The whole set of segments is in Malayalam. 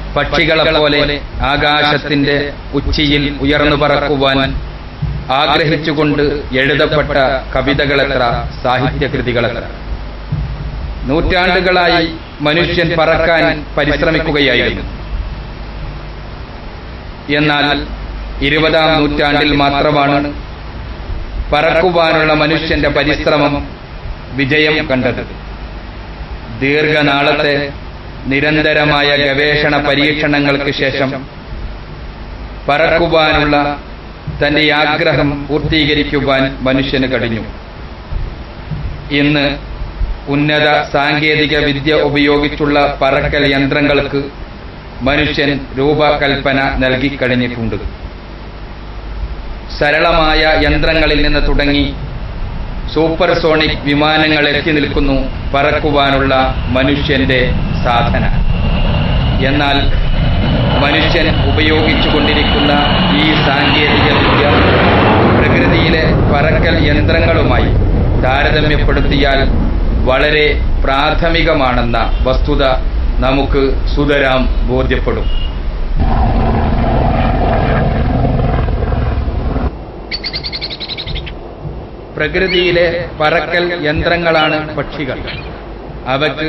പക്ഷികളെ പോലെ ആകാശത്തിന്റെ ഉച്ചിയിൽ ഉയർന്നു പറക്കുവാൻ ആഗ്രഹിച്ചുകൊണ്ട് എഴുതപ്പെട്ട കവിതകളെത്ര സാഹിത്യകൃതികളെത്ര നൂറ്റാണ്ടുകളായി മനുഷ്യൻ പറക്കാൻ പരിശ്രമിക്കുകയായിരുന്നു എന്നാൽ ഇരുപതാം നൂറ്റാണ്ടിൽ മാത്രമാണ് പറക്കുവാനുള്ള മനുഷ്യന്റെ പരിശ്രമം വിജയം കണ്ടത് ദീർഘനാളത്തെ നിരന്തരമായ ഗവേഷണ പരീക്ഷണങ്ങൾക്ക് ശേഷം പറക്കുവാനുള്ള തന്റെ ആഗ്രഹം പൂർത്തീകരിക്കുവാൻ മനുഷ്യന് കഴിഞ്ഞു ഇന്ന് ഉന്നത സാങ്കേതിക വിദ്യ ഉപയോഗിച്ചുള്ള പറക്കൽ യന്ത്രങ്ങൾക്ക് മനുഷ്യൻ രൂപകൽപ്പന നൽകിക്കഴിഞ്ഞിട്ടുണ്ട് സരളമായ യന്ത്രങ്ങളിൽ നിന്ന് തുടങ്ങി സൂപ്പർസോണിക് വിമാനങ്ങൾ എത്തി നിൽക്കുന്നു പറക്കുവാനുള്ള മനുഷ്യന്റെ സാധന എന്നാൽ മനുഷ്യൻ ഉപയോഗിച്ചുകൊണ്ടിരിക്കുന്ന ഈ സാങ്കേതിക വിദ്യ പ്രകൃതിയിലെ പറക്കൽ യന്ത്രങ്ങളുമായി താരതമ്യപ്പെടുത്തിയാൽ വളരെ പ്രാഥമികമാണെന്ന വസ്തുത നമുക്ക് സുതരാം ബോധ്യപ്പെടും പ്രകൃതിയിലെ പറക്കൽ യന്ത്രങ്ങളാണ് പക്ഷികൾ അവക്ക്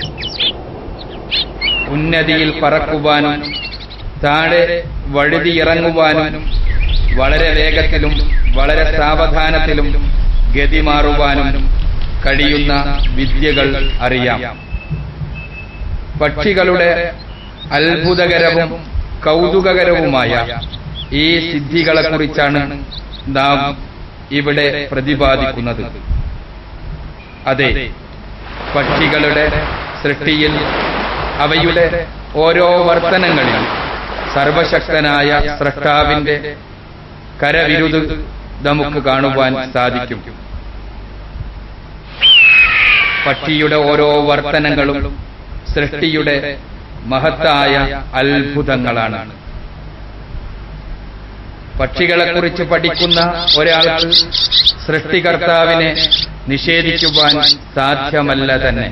ഉന്നതിയിൽ പറക്കുവാനും താഴെ വഴുതിയിറങ്ങുവാനും വളരെ വേഗത്തിലും വളരെ സാവധാനത്തിലും ഗതി മാറുവാനും കഴിയുന്ന വിദ്യകൾ അറിയാം പക്ഷികളുടെ അത്ഭുതകരവും കൗതുകകരവുമായ ഈ സിദ്ധികളെക്കുറിച്ചാണ് നാം ഇവിടെ പ്രതിപാദിക്കുന്നത് അതെ പക്ഷികളുടെ സൃഷ്ടിയിൽ അവയുടെ ഓരോ വർത്തനങ്ങളിൽ സർവശക്തനായ സ്രഷ്ടാവിന്റെ കരവിരുത് നമുക്ക് കാണുവാൻ സാധിക്കും പക്ഷിയുടെ ഓരോ വർത്തനങ്ങളും സൃഷ്ടിയുടെ മഹത്തായ അത്ഭുതങ്ങളാണ് പക്ഷികളെക്കുറിച്ച് പഠിക്കുന്ന ഒരാൾക്ക് സൃഷ്ടികർത്താവിനെ നിഷേധിക്കുവാൻ സാധ്യമല്ല തന്നെ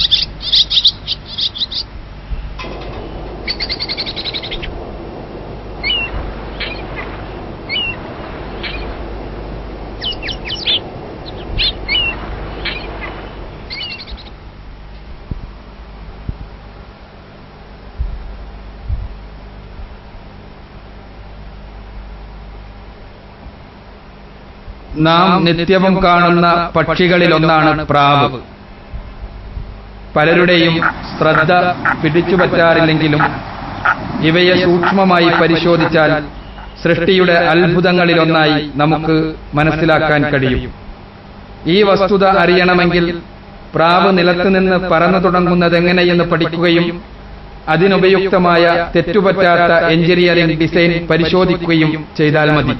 നാം നിത്യവും കാണുന്ന പക്ഷികളിലൊന്നാണ് പ്രാവ് പലരുടെയും ശ്രദ്ധ പിടിച്ചുപറ്റാറില്ലെങ്കിലും ഇവയെ സൂക്ഷ്മമായി പരിശോധിച്ചാൽ സൃഷ്ടിയുടെ അത്ഭുതങ്ങളിലൊന്നായി നമുക്ക് മനസ്സിലാക്കാൻ കഴിയും ഈ വസ്തുത അറിയണമെങ്കിൽ പ്രാവ് നിലത്തുനിന്ന് പറന്നു തുടങ്ങുന്നതെങ്ങനെയെന്ന് പഠിക്കുകയും അതിനുപയുക്തമായ തെറ്റുപറ്റാത്ത എഞ്ചിനീയറിംഗ് ഡിസൈൻ പരിശോധിക്കുകയും ചെയ്താൽ മതി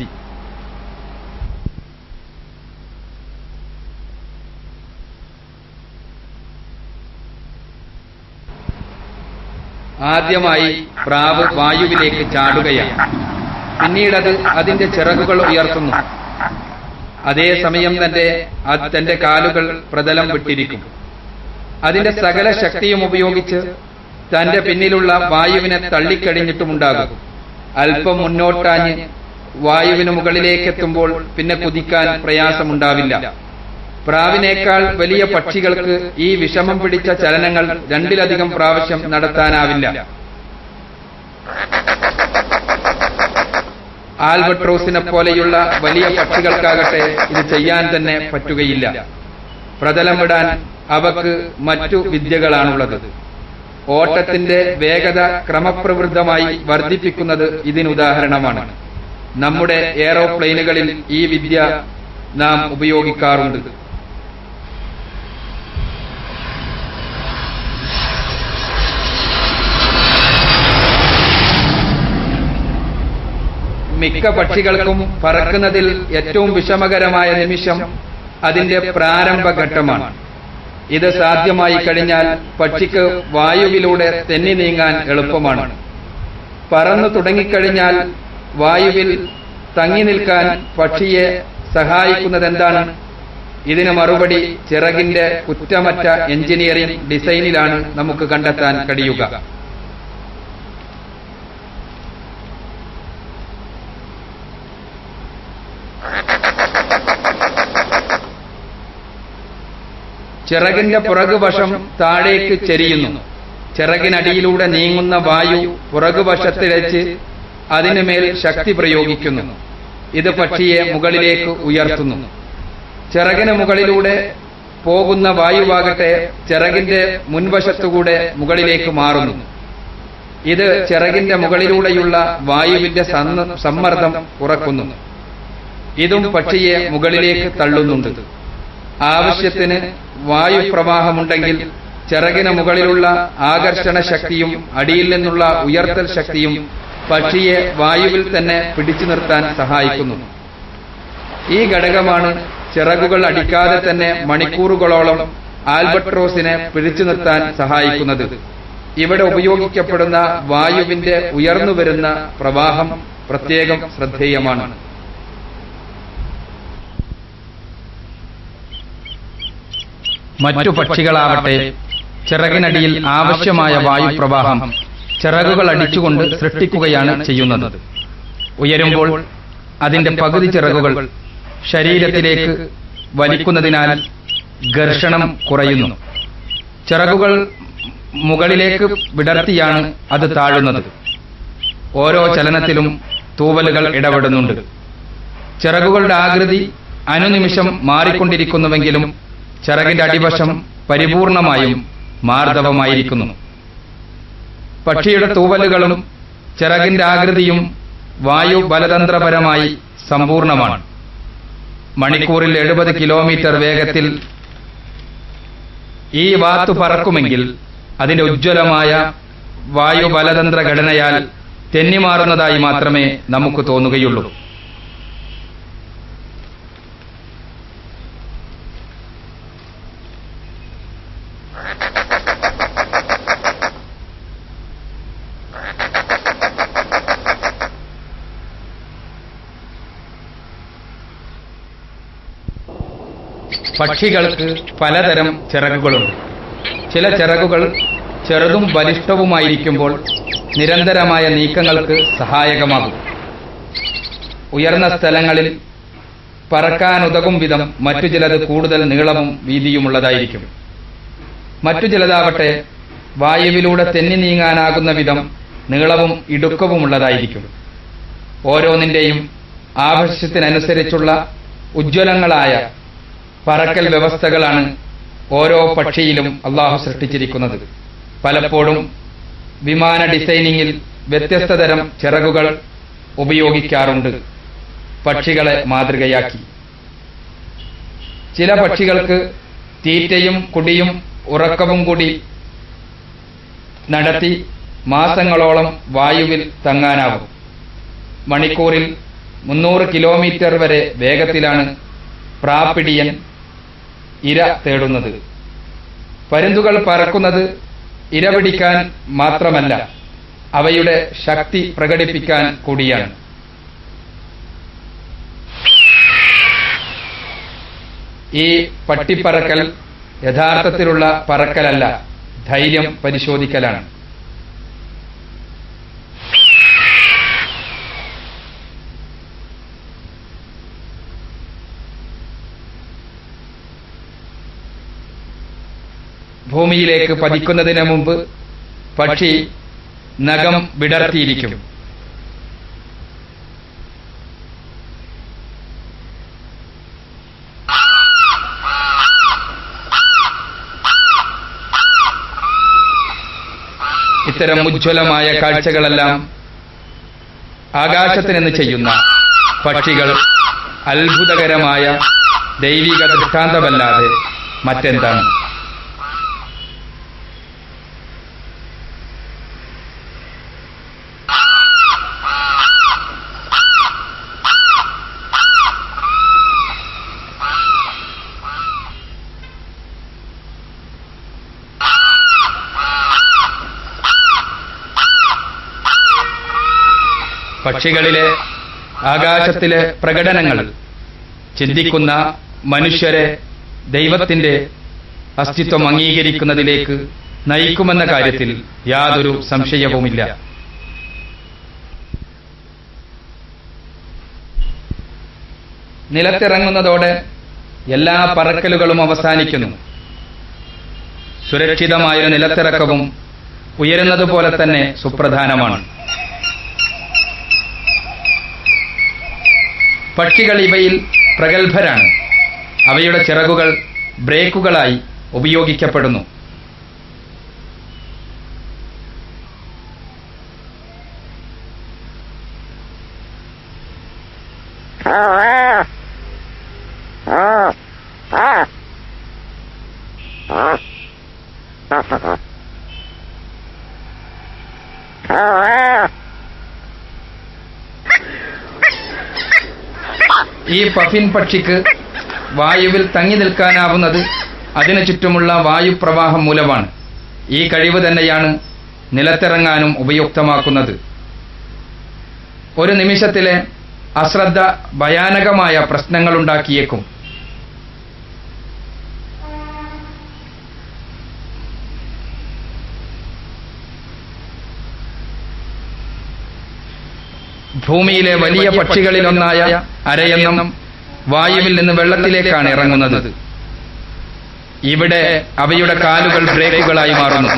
ആദ്യമായി പ്രാവ് വായുവിലേക്ക് ചാടുകയാണ് പിന്നീടത് അതിന്റെ ചിറകുകൾ ഉയർത്തുന്നു അതേസമയം തന്നെ അത് തന്റെ കാലുകൾ പ്രതലം വിട്ടിരിക്കും അതിന്റെ സകല ശക്തിയും ഉപയോഗിച്ച് തന്റെ പിന്നിലുള്ള വായുവിനെ തള്ളിക്കഴിഞ്ഞിട്ടുമുണ്ടാകും അല്പം മുന്നോട്ടാഞ്ഞ് വായുവിന് മുകളിലേക്കെത്തുമ്പോൾ പിന്നെ കുതിക്കാൻ പ്രയാസമുണ്ടാവില്ല പ്രാവിനേക്കാൾ വലിയ പക്ഷികൾക്ക് ഈ വിഷമം പിടിച്ച ചലനങ്ങൾ രണ്ടിലധികം പ്രാവശ്യം നടത്താനാവില്ല ആൽബട്രോസിനെ പോലെയുള്ള വലിയ പക്ഷികൾക്കാകട്ടെ ഇത് ചെയ്യാൻ തന്നെ പറ്റുകയില്ല പ്രതലമിടാൻ അവക്ക് മറ്റു വിദ്യകളാണുള്ളത് ഓട്ടത്തിന്റെ വേഗത ക്രമപ്രവൃദ്ധമായി വർദ്ധിപ്പിക്കുന്നത് ഇതിനുദാഹരണമാണ് നമ്മുടെ എയറോപ്ലെയിനുകളിൽ ഈ വിദ്യ നാം ഉപയോഗിക്കാറുണ്ട് മിക്ക പക്ഷികൾക്കും പറക്കുന്നതിൽ ഏറ്റവും വിഷമകരമായ നിമിഷം അതിന്റെ പ്രാരംഭഘട്ടമാണ് ഇത് സാധ്യമായി കഴിഞ്ഞാൽ പക്ഷിക്ക് വായുവിലൂടെ തെന്നി നീങ്ങാൻ എളുപ്പമാണ് പറന്നു തുടങ്ങിക്കഴിഞ്ഞാൽ വായുവിൽ തങ്ങി നിൽക്കാൻ പക്ഷിയെ സഹായിക്കുന്നത് എന്താണ് ഇതിന് മറുപടി ചിറകിന്റെ കുറ്റമറ്റ എഞ്ചിനീയറിംഗ് ഡിസൈനിലാണ് നമുക്ക് കണ്ടെത്താൻ കഴിയുക ചിറകിന്റെ പുറകുവശം താഴേക്ക് ചെരിയുന്നു ചിറകിനടിയിലൂടെ നീങ്ങുന്ന വായു പുറകുവശത്തിഴച്ച് അതിനുമേൽ ശക്തി പ്രയോഗിക്കുന്നു ഇത് പക്ഷിയെ മുകളിലേക്ക് ഉയർത്തുന്നു ചിറകിന് മുകളിലൂടെ പോകുന്ന വായുവാകട്ടെ ചിറകിന്റെ മുൻവശത്തുകൂടെ മുകളിലേക്ക് മാറുന്നു ഇത് ചിറകിന്റെ മുകളിലൂടെയുള്ള വായുവിന്റെ സന്ന- സമ്മർദ്ദം കുറക്കുന്നു ഇതും പക്ഷിയെ മുകളിലേക്ക് തള്ളുന്നുണ്ട് ആവശ്യത്തിന് വായുപ്രവാഹമുണ്ടെങ്കിൽ ചിറകിന് മുകളിലുള്ള ആകർഷണ ശക്തിയും അടിയിൽ നിന്നുള്ള ഉയർത്തൽ ശക്തിയും പക്ഷിയെ വായുവിൽ തന്നെ പിടിച്ചു നിർത്താൻ സഹായിക്കുന്നു ഈ ഘടകമാണ് ചിറകുകൾ അടിക്കാതെ തന്നെ മണിക്കൂറുകളോളം ആൽബട്രോസിനെ പിടിച്ചു നിർത്താൻ സഹായിക്കുന്നത് ഇവിടെ ഉപയോഗിക്കപ്പെടുന്ന വായുവിന്റെ ഉയർന്നു വരുന്ന പ്രവാഹം പ്രത്യേകം ശ്രദ്ധേയമാണ് മറ്റു പക്ഷികളാവട്ടെ ചിറകിനടിയിൽ ആവശ്യമായ വായുപ്രവാഹം ചിറകുകൾ അടിച്ചുകൊണ്ട് സൃഷ്ടിക്കുകയാണ് ചെയ്യുന്നത് ഉയരുമ്പോൾ അതിന്റെ പകുതി ചിറകുകൾ ശരീരത്തിലേക്ക് വലിക്കുന്നതിനാൽ ഘർഷണം കുറയുന്നു ചിറകുകൾ മുകളിലേക്ക് വിടർത്തിയാണ് അത് താഴുന്നത് ഓരോ ചലനത്തിലും തൂവലുകൾ ഇടപെടുന്നുണ്ട് ചിറകുകളുടെ ആകൃതി അനുനിമിഷം മാറിക്കൊണ്ടിരിക്കുന്നുവെങ്കിലും ചിറകിന്റെ അടിവശം പരിപൂർണമായും മാർദ്ദവമായിരിക്കുന്നു പക്ഷിയുടെ തൂവലുകളും ചിറകിന്റെ ആകൃതിയും വായു ബലതന്ത്രപരമായി സമ്പൂർണമാണ് മണിക്കൂറിൽ എഴുപത് കിലോമീറ്റർ വേഗത്തിൽ ഈ വാത്തു പറക്കുമെങ്കിൽ അതിന്റെ ഉജ്ജ്വലമായ വായു ബലതന്ത്ര ഘടനയാൽ തെന്നിമാറുന്നതായി മാത്രമേ നമുക്ക് തോന്നുകയുള്ളൂ പക്ഷികൾക്ക് പലതരം ചിറകുകളുണ്ട് ചില ചിറകുകൾ ചെറുതും ബലിഷ്ഠവുമായിരിക്കുമ്പോൾ നിരന്തരമായ നീക്കങ്ങൾക്ക് സഹായകമാകും ഉയർന്ന സ്ഥലങ്ങളിൽ പറക്കാനുതകും വിധം മറ്റു ചിലത് കൂടുതൽ നീളവും വീതിയുമുള്ളതായിരിക്കും മറ്റു ചിലതാവട്ടെ വായുവിലൂടെ തെന്നി നീങ്ങാനാകുന്ന വിധം നീളവും ഇടുക്കവുമുള്ളതായിരിക്കും ഓരോന്നിന്റെയും ആവശ്യത്തിനനുസരിച്ചുള്ള ഉജ്ജ്വലങ്ങളായ പറക്കൽ വ്യവസ്ഥകളാണ് ഓരോ പക്ഷിയിലും അള്ളാഹു സൃഷ്ടിച്ചിരിക്കുന്നത് പലപ്പോഴും വിമാന ഡിസൈനിങ്ങിൽ വ്യത്യസ്ത തരം ചിറകുകൾ ഉപയോഗിക്കാറുണ്ട് പക്ഷികളെ മാതൃകയാക്കി ചില പക്ഷികൾക്ക് തീറ്റയും കുടിയും ഉറക്കവും കൂടി നടത്തി മാസങ്ങളോളം വായുവിൽ തങ്ങാനാവും മണിക്കൂറിൽ മുന്നൂറ് കിലോമീറ്റർ വരെ വേഗത്തിലാണ് പ്രാപ്പിടിയൻ ഇര തേടുന്നത് പരുന്തുകൾ പറക്കുന്നത് ഇര പിടിക്കാൻ മാത്രമല്ല അവയുടെ ശക്തി പ്രകടിപ്പിക്കാൻ കൂടിയാണ് ഈ പട്ടിപ്പറക്കൽ യഥാർത്ഥത്തിലുള്ള പറക്കലല്ല ധൈര്യം പരിശോധിക്കലാണ് ഭൂമിയിലേക്ക് പതിക്കുന്നതിന് മുമ്പ് പക്ഷി നഖം വിടർത്തിയിരിക്കും ഇത്തരം ഉജ്ജ്വലമായ കാഴ്ചകളെല്ലാം ആകാശത്ത് നിന്ന് ചെയ്യുന്ന പക്ഷികൾ അത്ഭുതകരമായ ദൈവിക ദൃഷ്ടാന്തമല്ലാതെ മറ്റെന്താണ് പക്ഷികളിലെ ആകാശത്തിലെ പ്രകടനങ്ങൾ ചിന്തിക്കുന്ന മനുഷ്യരെ ദൈവത്തിന്റെ അസ്തിത്വം അംഗീകരിക്കുന്നതിലേക്ക് നയിക്കുമെന്ന കാര്യത്തിൽ യാതൊരു സംശയവുമില്ല നിലത്തിറങ്ങുന്നതോടെ എല്ലാ പറക്കലുകളും അവസാനിക്കുന്നു സുരക്ഷിതമായൊരു നിലത്തിറക്കവും ഉയരുന്നതുപോലെ തന്നെ സുപ്രധാനമാണ് പക്ഷികൾ ഇവയിൽ പ്രഗത്ഭരാണ് അവയുടെ ചിറകുകൾ ബ്രേക്കുകളായി ഉപയോഗിക്കപ്പെടുന്നു ഈ പഫിൻ പക്ഷിക്ക് വായുവിൽ തങ്ങി നിൽക്കാനാവുന്നത് അതിനു ചുറ്റുമുള്ള വായുപ്രവാഹം മൂലമാണ് ഈ കഴിവ് തന്നെയാണ് നിലത്തിറങ്ങാനും ഉപയുക്തമാക്കുന്നത് ഒരു നിമിഷത്തിലെ അശ്രദ്ധ ഭയാനകമായ പ്രശ്നങ്ങളുണ്ടാക്കിയേക്കും ഭൂമിയിലെ വലിയ പക്ഷികളിലൊന്നായ അരയന്നം വായുവിൽ നിന്ന് വെള്ളത്തിലേക്കാണ് ഇറങ്ങുന്നത് ഇവിടെ അവയുടെ കാലുകൾ ബ്രേക്കുകളായി മാറുന്നു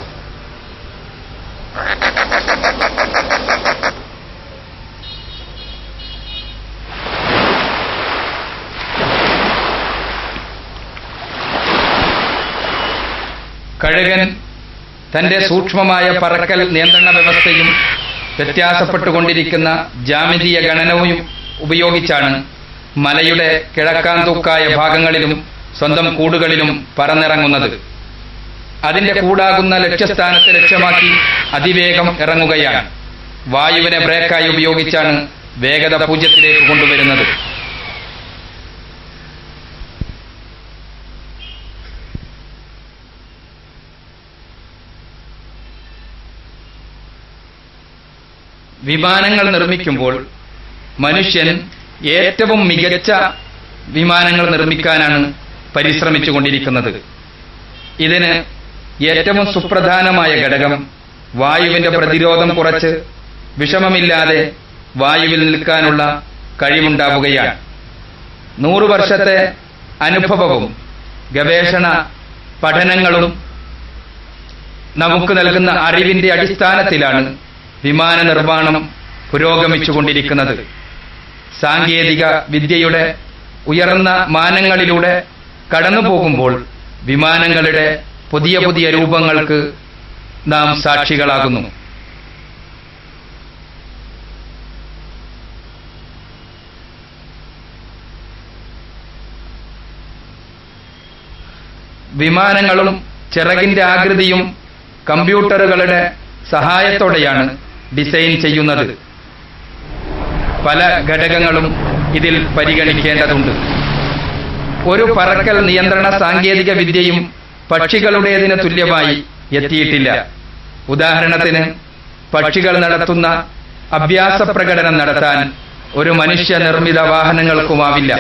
കഴുകൻ തന്റെ സൂക്ഷ്മമായ പറക്കൽ നിയന്ത്രണ വ്യവസ്ഥയും വ്യത്യാസപ്പെട്ടുകൊണ്ടിരിക്കുന്ന ജാമിതീയ ഗണനവും ഉപയോഗിച്ചാണ് മലയുടെ കിഴക്കാന്തൂക്കായ ഭാഗങ്ങളിലും സ്വന്തം കൂടുകളിലും പറന്നിറങ്ങുന്നത് അതിന്റെ കൂടാകുന്ന ലക്ഷ്യസ്ഥാനത്തെ ലക്ഷ്യമാക്കി അതിവേഗം ഇറങ്ങുകയാണ് വായുവിനെ ബ്രേക്കായി ഉപയോഗിച്ചാണ് വേഗത പൂജ്യത്തിലേക്ക് കൊണ്ടുവരുന്നത് വിമാനങ്ങൾ നിർമ്മിക്കുമ്പോൾ മനുഷ്യൻ ഏറ്റവും മികച്ച വിമാനങ്ങൾ നിർമ്മിക്കാനാണ് പരിശ്രമിച്ചുകൊണ്ടിരിക്കുന്നത് ഇതിന് ഏറ്റവും സുപ്രധാനമായ ഘടകം വായുവിന്റെ പ്രതിരോധം കുറച്ച് വിഷമമില്ലാതെ വായുവിൽ നിൽക്കാനുള്ള കഴിവുണ്ടാവുകയാണ് നൂറു വർഷത്തെ അനുഭവവും ഗവേഷണ പഠനങ്ങളും നമുക്ക് നൽകുന്ന അറിവിന്റെ അടിസ്ഥാനത്തിലാണ് വിമാന നിർമ്മാണം പുരോഗമിച്ചുകൊണ്ടിരിക്കുന്നത് സാങ്കേതിക വിദ്യയുടെ ഉയർന്ന മാനങ്ങളിലൂടെ കടന്നു പോകുമ്പോൾ വിമാനങ്ങളുടെ പുതിയ പുതിയ രൂപങ്ങൾക്ക് നാം സാക്ഷികളാകുന്നു വിമാനങ്ങളും ചിറകിന്റെ ആകൃതിയും കമ്പ്യൂട്ടറുകളുടെ സഹായത്തോടെയാണ് ഡിസൈൻ ചെയ്യുന്നത് പല ഘടകങ്ങളും ഇതിൽ പരിഗണിക്കേണ്ടതുണ്ട് ഒരു പറക്കൽ നിയന്ത്രണ സാങ്കേതിക വിദ്യയും പക്ഷികളുടേതിന് തുല്യമായി എത്തിയിട്ടില്ല ഉദാഹരണത്തിന് പക്ഷികൾ നടത്തുന്ന അഭ്യാസ പ്രകടനം നടത്താൻ ഒരു മനുഷ്യ നിർമ്മിത വാഹനങ്ങൾക്കുമാവില്ല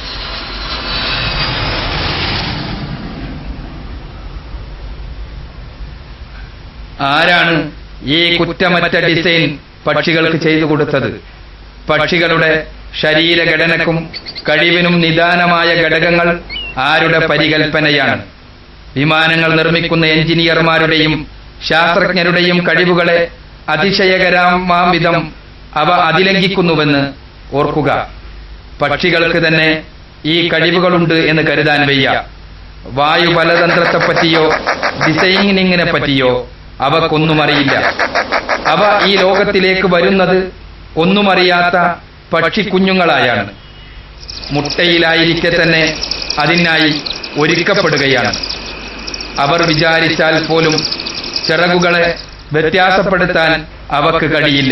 ആരാണ് ഈ കുറ്റമറ്റ ഡിസൈൻ പക്ഷികൾക്ക് ചെയ്തു കൊടുത്തത് പക്ഷികളുടെ ശരീരഘടനക്കും കഴിവിനും നിദാനമായ ഘടകങ്ങൾ ആരുടെ പരികൽപ്പനയാണ് വിമാനങ്ങൾ നിർമ്മിക്കുന്ന എഞ്ചിനീയർമാരുടെയും ശാസ്ത്രജ്ഞരുടെയും കഴിവുകളെ അതിശയകരമാം വിധം അവ അതിലംഘിക്കുന്നുവെന്ന് ഓർക്കുക പക്ഷികൾക്ക് തന്നെ ഈ കഴിവുകളുണ്ട് എന്ന് കരുതാൻ വയ്യ വായു ബലതന്ത്രത്തെപ്പറ്റിയോ ഡിസൈനിങ്ങിനെ പറ്റിയോ അവക്കൊന്നും അറിയില്ല അവ ഈ ലോകത്തിലേക്ക് വരുന്നത് ഒന്നുമറിയാത്ത പക്ഷിക്കുഞ്ഞുങ്ങളായാണ് മുട്ടയിലായിരിക്കെ തന്നെ അതിനായി ഒരുക്കപ്പെടുകയാണ് അവർ വിചാരിച്ചാൽ പോലും ചിറകുകളെ വ്യത്യാസപ്പെടുത്താൻ അവക്ക് കഴിയില്ല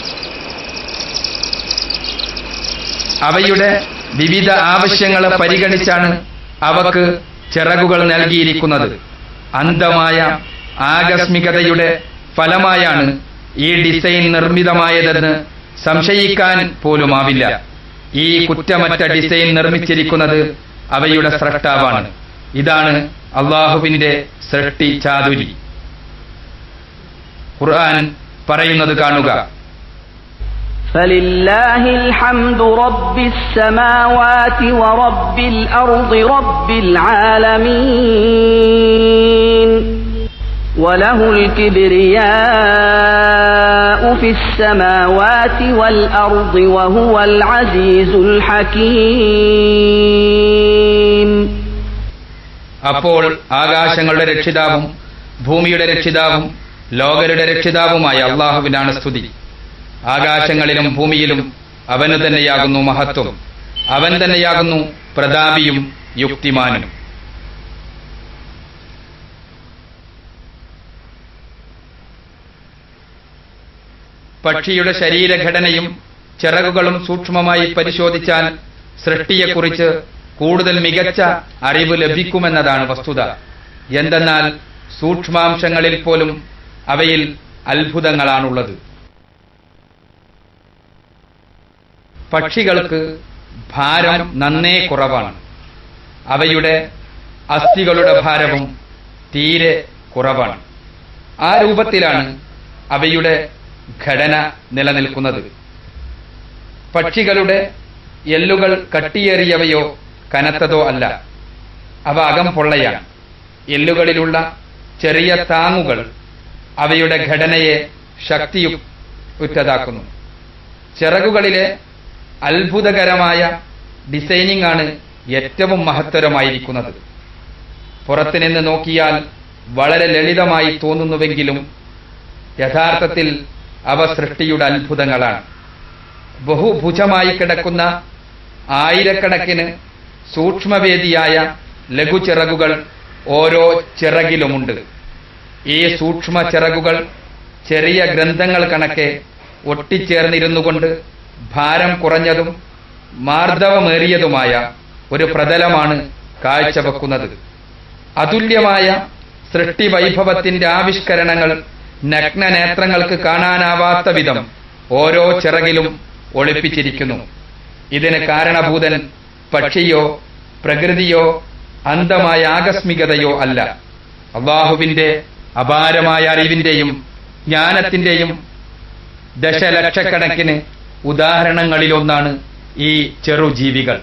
അവയുടെ വിവിധ ആവശ്യങ്ങളെ പരിഗണിച്ചാണ് അവക്ക് ചിറകുകൾ നൽകിയിരിക്കുന്നത് അന്ധമായ ആകസ്മികതയുടെ ഫലമായാണ് ഈ ഡിസൈൻ നിർമ്മിതമായതെന്ന് സംശയിക്കാൻ പോലുമാവില്ല ഈ കുറ്റമറ്റ ഡിസൈൻ നിർമ്മിച്ചിരിക്കുന്നത് അവയുടെ സ്രഷ്ടാവാണ് ഇതാണ് അള്ളാഹുവിന്റെ സൃഷ്ടി ചാതുരി ഖുർആൻ പറയുന്നത് കാണുക فلله الحمد رب السماوات ورب الأرض رب العالمين وله الكبرياء في السماوات والأرض وهو العزيز الحكيم അപ്പോൾ ആകാശങ്ങളുടെ രക്ഷിതാവും ഭൂമിയുടെ രക്ഷിതാവും ലോകരുടെ രക്ഷിതാവുമായ അള്ളാഹുവിനാണ് സ്തുതി ആകാശങ്ങളിലും ഭൂമിയിലും അവന് തന്നെയാകുന്നു മഹത്വം അവൻ തന്നെയാകുന്നു പ്രതാപിയും യുക്തിമാനും പക്ഷിയുടെ ശരീരഘടനയും ചിറകുകളും സൂക്ഷ്മമായി പരിശോധിച്ചാൽ സൃഷ്ടിയെക്കുറിച്ച് കൂടുതൽ മികച്ച അറിവ് ലഭിക്കുമെന്നതാണ് വസ്തുത എന്തെന്നാൽ സൂക്ഷ്മാംശങ്ങളിൽ പോലും അവയിൽ അത്ഭുതങ്ങളാണുള്ളത് പക്ഷികൾക്ക് ഭാരം നന്നേ കുറവാണ് അവയുടെ അസ്ഥികളുടെ ഭാരവും തീരെ കുറവാണ് ആ രൂപത്തിലാണ് അവയുടെ ഘടന നിലനിൽക്കുന്നത് പക്ഷികളുടെ എല്ലുകൾ കട്ടിയേറിയവയോ കനത്തതോ അല്ല അവ അകം പൊള്ളയാണ് എല്ലുകളിലുള്ള ചെറിയ താങ്ങുകൾ അവയുടെ ഘടനയെ ശക്തിയുറ്റതാക്കുന്നു ചിറകുകളിലെ അത്ഭുതകരമായ ഡിസൈനിങ് ആണ് ഏറ്റവും മഹത്തരമായിരിക്കുന്നത് പുറത്തുനിന്ന് നോക്കിയാൽ വളരെ ലളിതമായി തോന്നുന്നുവെങ്കിലും യഥാർത്ഥത്തിൽ അവ സൃഷ്ടിയുടെ അത്ഭുതങ്ങളാണ് ബഹുഭുജമായി കിടക്കുന്ന ആയിരക്കണക്കിന് സൂക്ഷ്മവേദിയായ ലഘുചിറകുകൾ ഓരോ ചിറകിലുമുണ്ട് ഈ സൂക്ഷ്മ ചിറകുകൾ ചെറിയ ഗ്രന്ഥങ്ങൾ കണക്കെ ഒട്ടിച്ചേർന്നിരുന്നുകൊണ്ട് ഭാരം കുറഞ്ഞതും മാർദ്ദവമേറിയതുമായ ഒരു പ്രതലമാണ് കാഴ്ചവെക്കുന്നത് അതുല്യമായ സൃഷ്ടി വൈഭവത്തിന്റെ ആവിഷ്കരണങ്ങൾ നഗ്നനേത്രങ്ങൾക്ക് കാണാനാവാത്ത വിധം ഓരോ ചിറകിലും ഒളിപ്പിച്ചിരിക്കുന്നു ഇതിന് കാരണഭൂതൻ പക്ഷിയോ പ്രകൃതിയോ അന്ധമായ ആകസ്മികതയോ അല്ല അള്ളാഹുവിന്റെ അപാരമായ അറിവിന്റെയും ജ്ഞാനത്തിന്റെയും ദശലക്ഷക്കണക്കിന് ഉദാഹരണങ്ങളിലൊന്നാണ് ഈ ചെറുജീവികൾ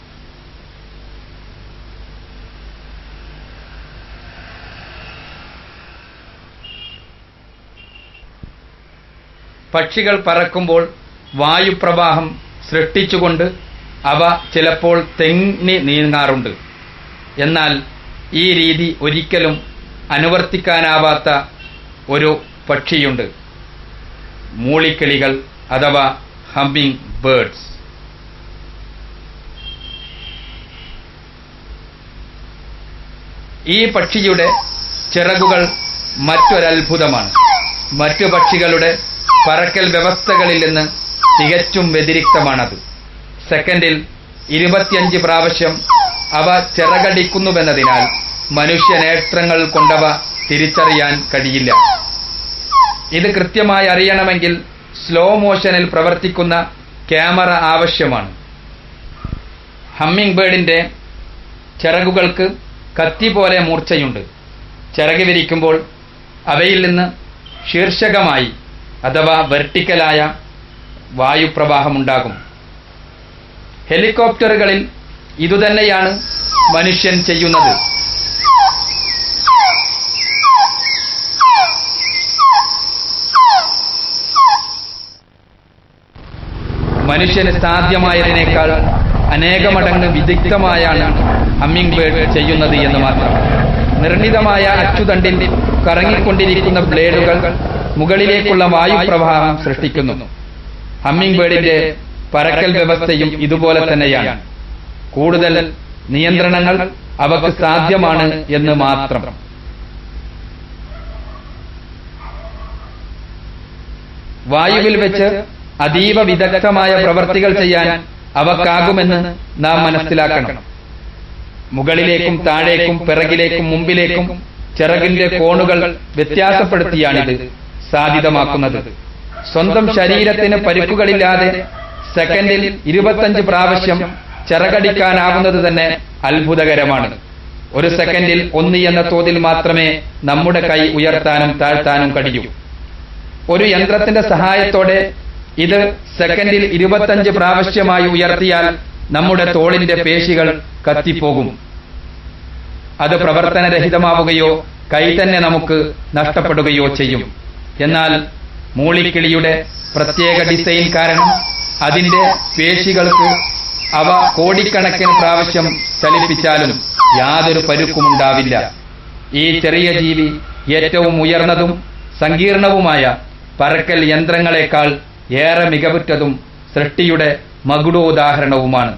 പക്ഷികൾ പറക്കുമ്പോൾ വായുപ്രവാഹം സൃഷ്ടിച്ചുകൊണ്ട് അവ ചിലപ്പോൾ തെങ്ങി നീങ്ങാറുണ്ട് എന്നാൽ ഈ രീതി ഒരിക്കലും അനുവർത്തിക്കാനാവാത്ത ഒരു പക്ഷിയുണ്ട് മൂളിക്കിളികൾ അഥവാ ഹമ്മിങ് ബേർഡ്സ് ഈ പക്ഷിയുടെ ചിറകുകൾ മറ്റൊരത്ഭുതമാണ് മറ്റു പക്ഷികളുടെ പറക്കൽ വ്യവസ്ഥകളിൽ നിന്ന് തികച്ചും വ്യതിരിക്തമാണത് സെക്കൻഡിൽ ഇരുപത്തിയഞ്ച് പ്രാവശ്യം അവ ചിറകടിക്കുന്നുവെന്നതിനാൽ മനുഷ്യനേത്രങ്ങൾ കൊണ്ടവ തിരിച്ചറിയാൻ കഴിയില്ല ഇത് കൃത്യമായി അറിയണമെങ്കിൽ സ്ലോ മോഷനിൽ പ്രവർത്തിക്കുന്ന ക്യാമറ ആവശ്യമാണ് ഹമ്മിങ് ബേർഡിന്റെ ചിറകുകൾക്ക് കത്തി പോലെ മൂർച്ചയുണ്ട് ചിറക് വിരിക്കുമ്പോൾ അവയിൽ നിന്ന് ശീർഷകമായി അഥവാ വെർട്ടിക്കലായ വായുപ്രവാഹമുണ്ടാകും ഹെലികോപ്റ്ററുകളിൽ ഇതുതന്നെയാണ് മനുഷ്യൻ ചെയ്യുന്നത് മനുഷ്യന് സാധ്യമായതിനേക്കാൾ അനേകമടങ്ങ് വിദഗ്ധമായാണ് ഹമ്മിങ് ബേർഡ് ചെയ്യുന്നത് എന്ന് മാത്രം നിർണിതമായ അച്ചുതണ്ടിൽ കറങ്ങിക്കൊണ്ടിരിക്കുന്ന ബ്ലേഡുകൾ മുകളിലേക്കുള്ള വായുപ്രവാഹം സൃഷ്ടിക്കുന്നു ഹമ്മിങ് ബേർഡിന്റെ പറക്കൽ വ്യവസ്ഥയും ഇതുപോലെ തന്നെയാണ് കൂടുതൽ നിയന്ത്രണങ്ങൾ അവക്ക് സാധ്യമാണ് എന്ന് മാത്രം വായുവിൽ വെച്ച് അതീവ വിദഗ്ധമായ പ്രവർത്തികൾ ചെയ്യാൻ അവക്കാകുമെന്ന് നാം മനസ്സിലാക്കണം മുകളിലേക്കും താഴേക്കും പിറകിലേക്കും മുമ്പിലേക്കും ചിറകിന്റെ കോണുകൾ വ്യത്യാസപ്പെടുത്തിയാണിത് സാധ്യതമാക്കുന്നത് സ്വന്തം ശരീരത്തിന് പരിക്കുകളില്ലാതെ സെക്കൻഡിൽ ഇരുപത്തഞ്ച് പ്രാവശ്യം ചിറകടിക്കാനാവുന്നത് തന്നെ അത്ഭുതകരമാണ് ഒരു സെക്കൻഡിൽ ഒന്ന് എന്ന തോതിൽ മാത്രമേ നമ്മുടെ കൈ ഉയർത്താനും താഴ്ത്താനും കഴിയൂ ഒരു യന്ത്രത്തിന്റെ സഹായത്തോടെ ഇത് സെക്കൻഡിൽ ഇരുപത്തഞ്ച് പ്രാവശ്യമായി ഉയർത്തിയാൽ നമ്മുടെ തോളിന്റെ പേശികൾ കത്തിപ്പോകും അത് പ്രവർത്തനരഹിതമാവുകയോ കൈ തന്നെ നമുക്ക് നഷ്ടപ്പെടുകയോ ചെയ്യും എന്നാൽ മൂളിക്കിളിയുടെ പ്രത്യേക ഡിസൈൻ കാരണം അതിന്റെ പേശികൾക്ക് അവ കോടിക്കണക്കിന് പ്രാവശ്യം ചലിപ്പിച്ചാലും യാതൊരു പരുക്കുമുണ്ടാവില്ല ഈ ചെറിയ ജീവി ഏറ്റവും ഉയർന്നതും സങ്കീർണവുമായ പറക്കൽ യന്ത്രങ്ങളെക്കാൾ ഏറെ മികവുറ്റതും സൃഷ്ടിയുടെ മകുടോദാഹരണവുമാണ്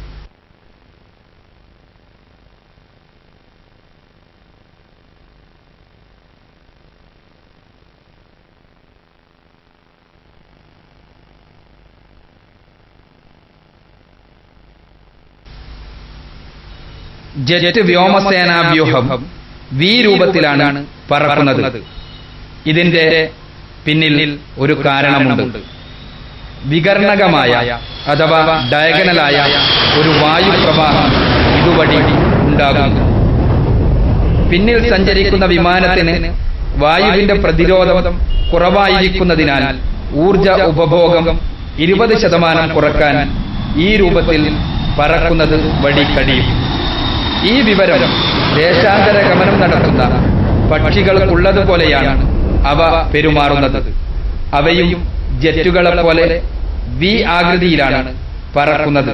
ജെറ്റ് വ്യോമസേനാ വ്യൂഹം വി രൂപത്തിലാണ് പറക്കുന്നത് ഇതിന്റെ പിന്നിൽ ഒരു കാരണമുണ്ട് വികർണകമായ അഥവാ ഡയഗണലായ ഒരു വായു പ്രവാഹം ഇതുവഴി ഉണ്ടാകുന്നു പിന്നിൽ സഞ്ചരിക്കുന്ന വിമാനത്തിന് വായുവിന്റെ പ്രതിരോധം കുറവായിരിക്കുന്നതിനാൽ ഊർജ ഉപഭോഗം ഇരുപത് ശതമാനം കുറക്കാൻ ഈ രൂപത്തിൽ പറക്കുന്നത് വഴി കഴിയും ഈ വിവരം ദേശാന്തര ഗമനം നടത്തുന്ന പക്ഷികൾക്കുള്ളതുപോലെയാണ് അവ പെരുമാറുന്നത് അവയും ജെറ്റുകളെ പോലെ വി ആകൃതിയിലാണ് പറക്കുന്നത്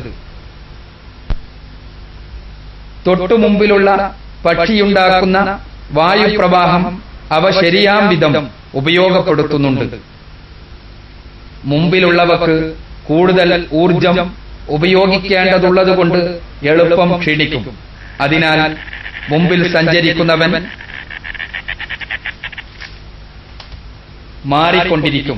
തൊട്ടു മുമ്പിലുള്ള പക്ഷിയുണ്ടാക്കുന്ന വായുപ്രവാഹം അവ ശരിയാം വിധം ഉപയോഗപ്പെടുത്തുന്നുണ്ട് മുമ്പിലുള്ളവക്ക് കൂടുതൽ ഊർജം ഉപയോഗിക്കേണ്ടതുള്ളതുകൊണ്ട് എളുപ്പം ക്ഷീണിക്കും അതിനാൽ മുമ്പിൽ സഞ്ചരിക്കുന്നവൻ മാറിക്കൊണ്ടിരിക്കും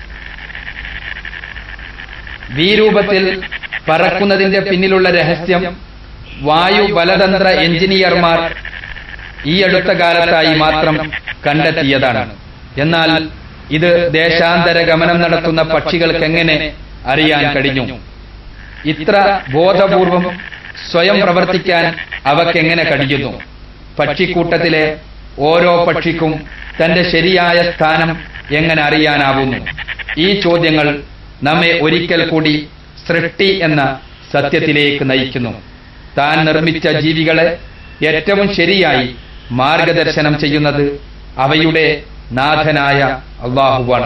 വീരൂപത്തിൽ പറക്കുന്നതിന്റെ പിന്നിലുള്ള രഹസ്യം വായു ബലതന്ത്ര എഞ്ചിനീയർമാർ ഈ അടുത്ത കാലത്തായി മാത്രം കണ്ടെത്തിയതാണ് എന്നാൽ ഇത് ദേശാന്തര ഗമനം നടത്തുന്ന പക്ഷികൾക്ക് എങ്ങനെ അറിയാൻ കഴിഞ്ഞു ഇത്ര ബോധപൂർവം സ്വയം പ്രവർത്തിക്കാൻ അവക്കെങ്ങനെ കഴിയുന്നു പക്ഷിക്കൂട്ടത്തിലെ ഓരോ പക്ഷിക്കും തന്റെ ശരിയായ സ്ഥാനം എങ്ങനെ അറിയാനാവുന്നു ഈ ചോദ്യങ്ങൾ നമ്മെ ഒരിക്കൽ കൂടി സൃഷ്ടി എന്ന സത്യത്തിലേക്ക് നയിക്കുന്നു താൻ നിർമ്മിച്ച ജീവികളെ ഏറ്റവും ശരിയായി മാർഗദർശനം ചെയ്യുന്നത് അവയുടെ നാഥനായ അള്ളാഹുവാണ്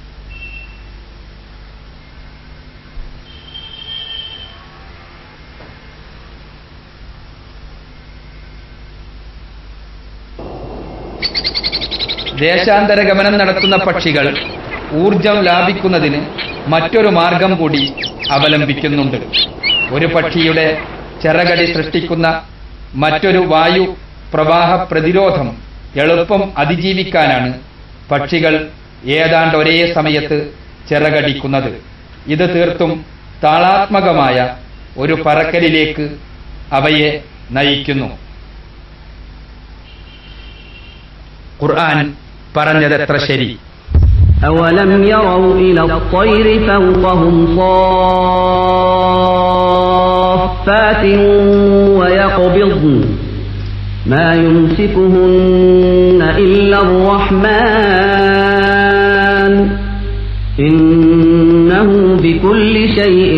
ദേശാന്തര ഗമനം നടത്തുന്ന പക്ഷികൾ ഊർജം ലാഭിക്കുന്നതിന് മറ്റൊരു മാർഗം കൂടി അവലംബിക്കുന്നുണ്ട് ഒരു പക്ഷിയുടെ ചിറകടി സൃഷ്ടിക്കുന്ന മറ്റൊരു വായു പ്രവാഹ പ്രതിരോധം എളുപ്പം അതിജീവിക്കാനാണ് പക്ഷികൾ ഏതാണ്ട് ഒരേ സമയത്ത് ചിറകടിക്കുന്നത് ഇത് തീർത്തും താളാത്മകമായ ഒരു പറക്കലിലേക്ക് അവയെ നയിക്കുന്നു ഖുർആൻ പറഞ്ഞതെത്ര ശരി أولم يروا إلى الطير فوقهم صافات ويقبضن ما يمسكهن إلا الرحمن إنه بكل شيء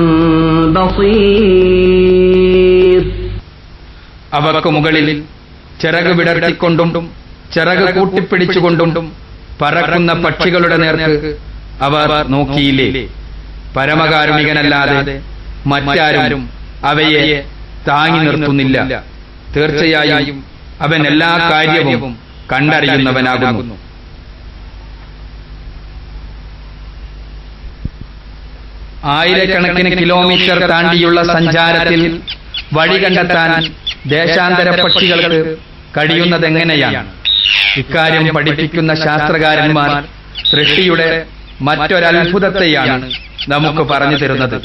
بصير അവക്ക് മുകളിൽ ചിറക് വിടർത്തിക്കൊണ്ടും ചിറക് കൂട്ടിപ്പിടിച്ചുകൊണ്ടും പറക്കുന്ന പക്ഷികളുടെ നേർക്ക് അവർ നോക്കിയില്ലേ പരമകാരുണികനല്ലാതെ മറ്റാരും അവയെ താങ്ങി നിർത്തുന്നില്ല തീർച്ചയായും അവൻ എല്ലാ കാര്യവും കണ്ടറിയുന്നവനാകുന്നു ആയിരക്കണക്കിന് കിലോമീറ്റർ താണ്ടിയുള്ള സഞ്ചാരത്തിൽ വഴി കണ്ടെത്താൻ ദേശാന്തര പക്ഷികൾക്ക് കഴിയുന്നതെങ്ങനെയാണ് ഇക്കാര്യം പഠിപ്പിക്കുന്ന ശാസ്ത്രകാരന്മാർ സൃഷ്ടിയുടെ മറ്റൊരത്ഭുതത്തെയാണ് നമുക്ക് പറഞ്ഞു തരുന്നത്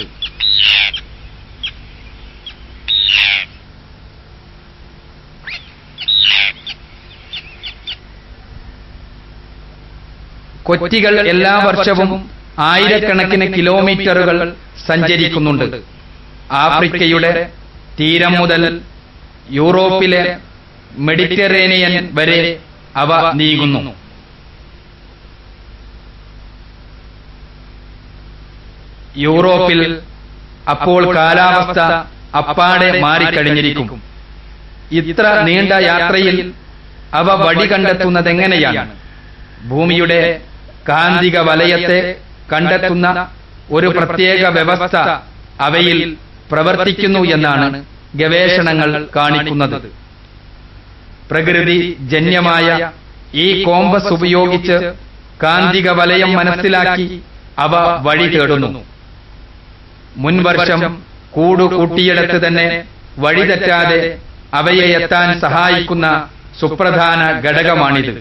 കൊറ്റികൾ എല്ലാ വർഷവും ആയിരക്കണക്കിന് കിലോമീറ്ററുകൾ സഞ്ചരിക്കുന്നുണ്ട് ആഫ്രിക്കയുടെ തീരം മുതൽ യൂറോപ്പിലെ മെഡിറ്ററേനിയൻ വരെ അവ നീങ്ങുന്നു യൂറോപ്പിൽ അപ്പോൾ കാലാവസ്ഥ അപ്പാടെ മാറിക്കഴിഞ്ഞിരിക്കും ഇത്ര നീണ്ട യാത്രയിൽ അവ വഴി കണ്ടെത്തുന്നത് എങ്ങനെയാണ് ഭൂമിയുടെ കാന്തിക വലയത്തെ കണ്ടെത്തുന്ന ഒരു പ്രത്യേക വ്യവസ്ഥ അവയിൽ പ്രവർത്തിക്കുന്നു എന്നാണ് ഗവേഷണങ്ങൾ കാണിക്കുന്നത് പ്രകൃതി ജന്യമായ ഈ കോമ്പസ് ഉപയോഗിച്ച് കാന്തിക വലയം മനസ്സിലാക്കി അവ വഴി തേടുന്നു മുൻവർഷം കൂടു കൂട്ടിയിടത്ത് തന്നെ വഴി തെറ്റാതെ അവയെ എത്താൻ സഹായിക്കുന്ന സുപ്രധാന ഘടകമാണിത്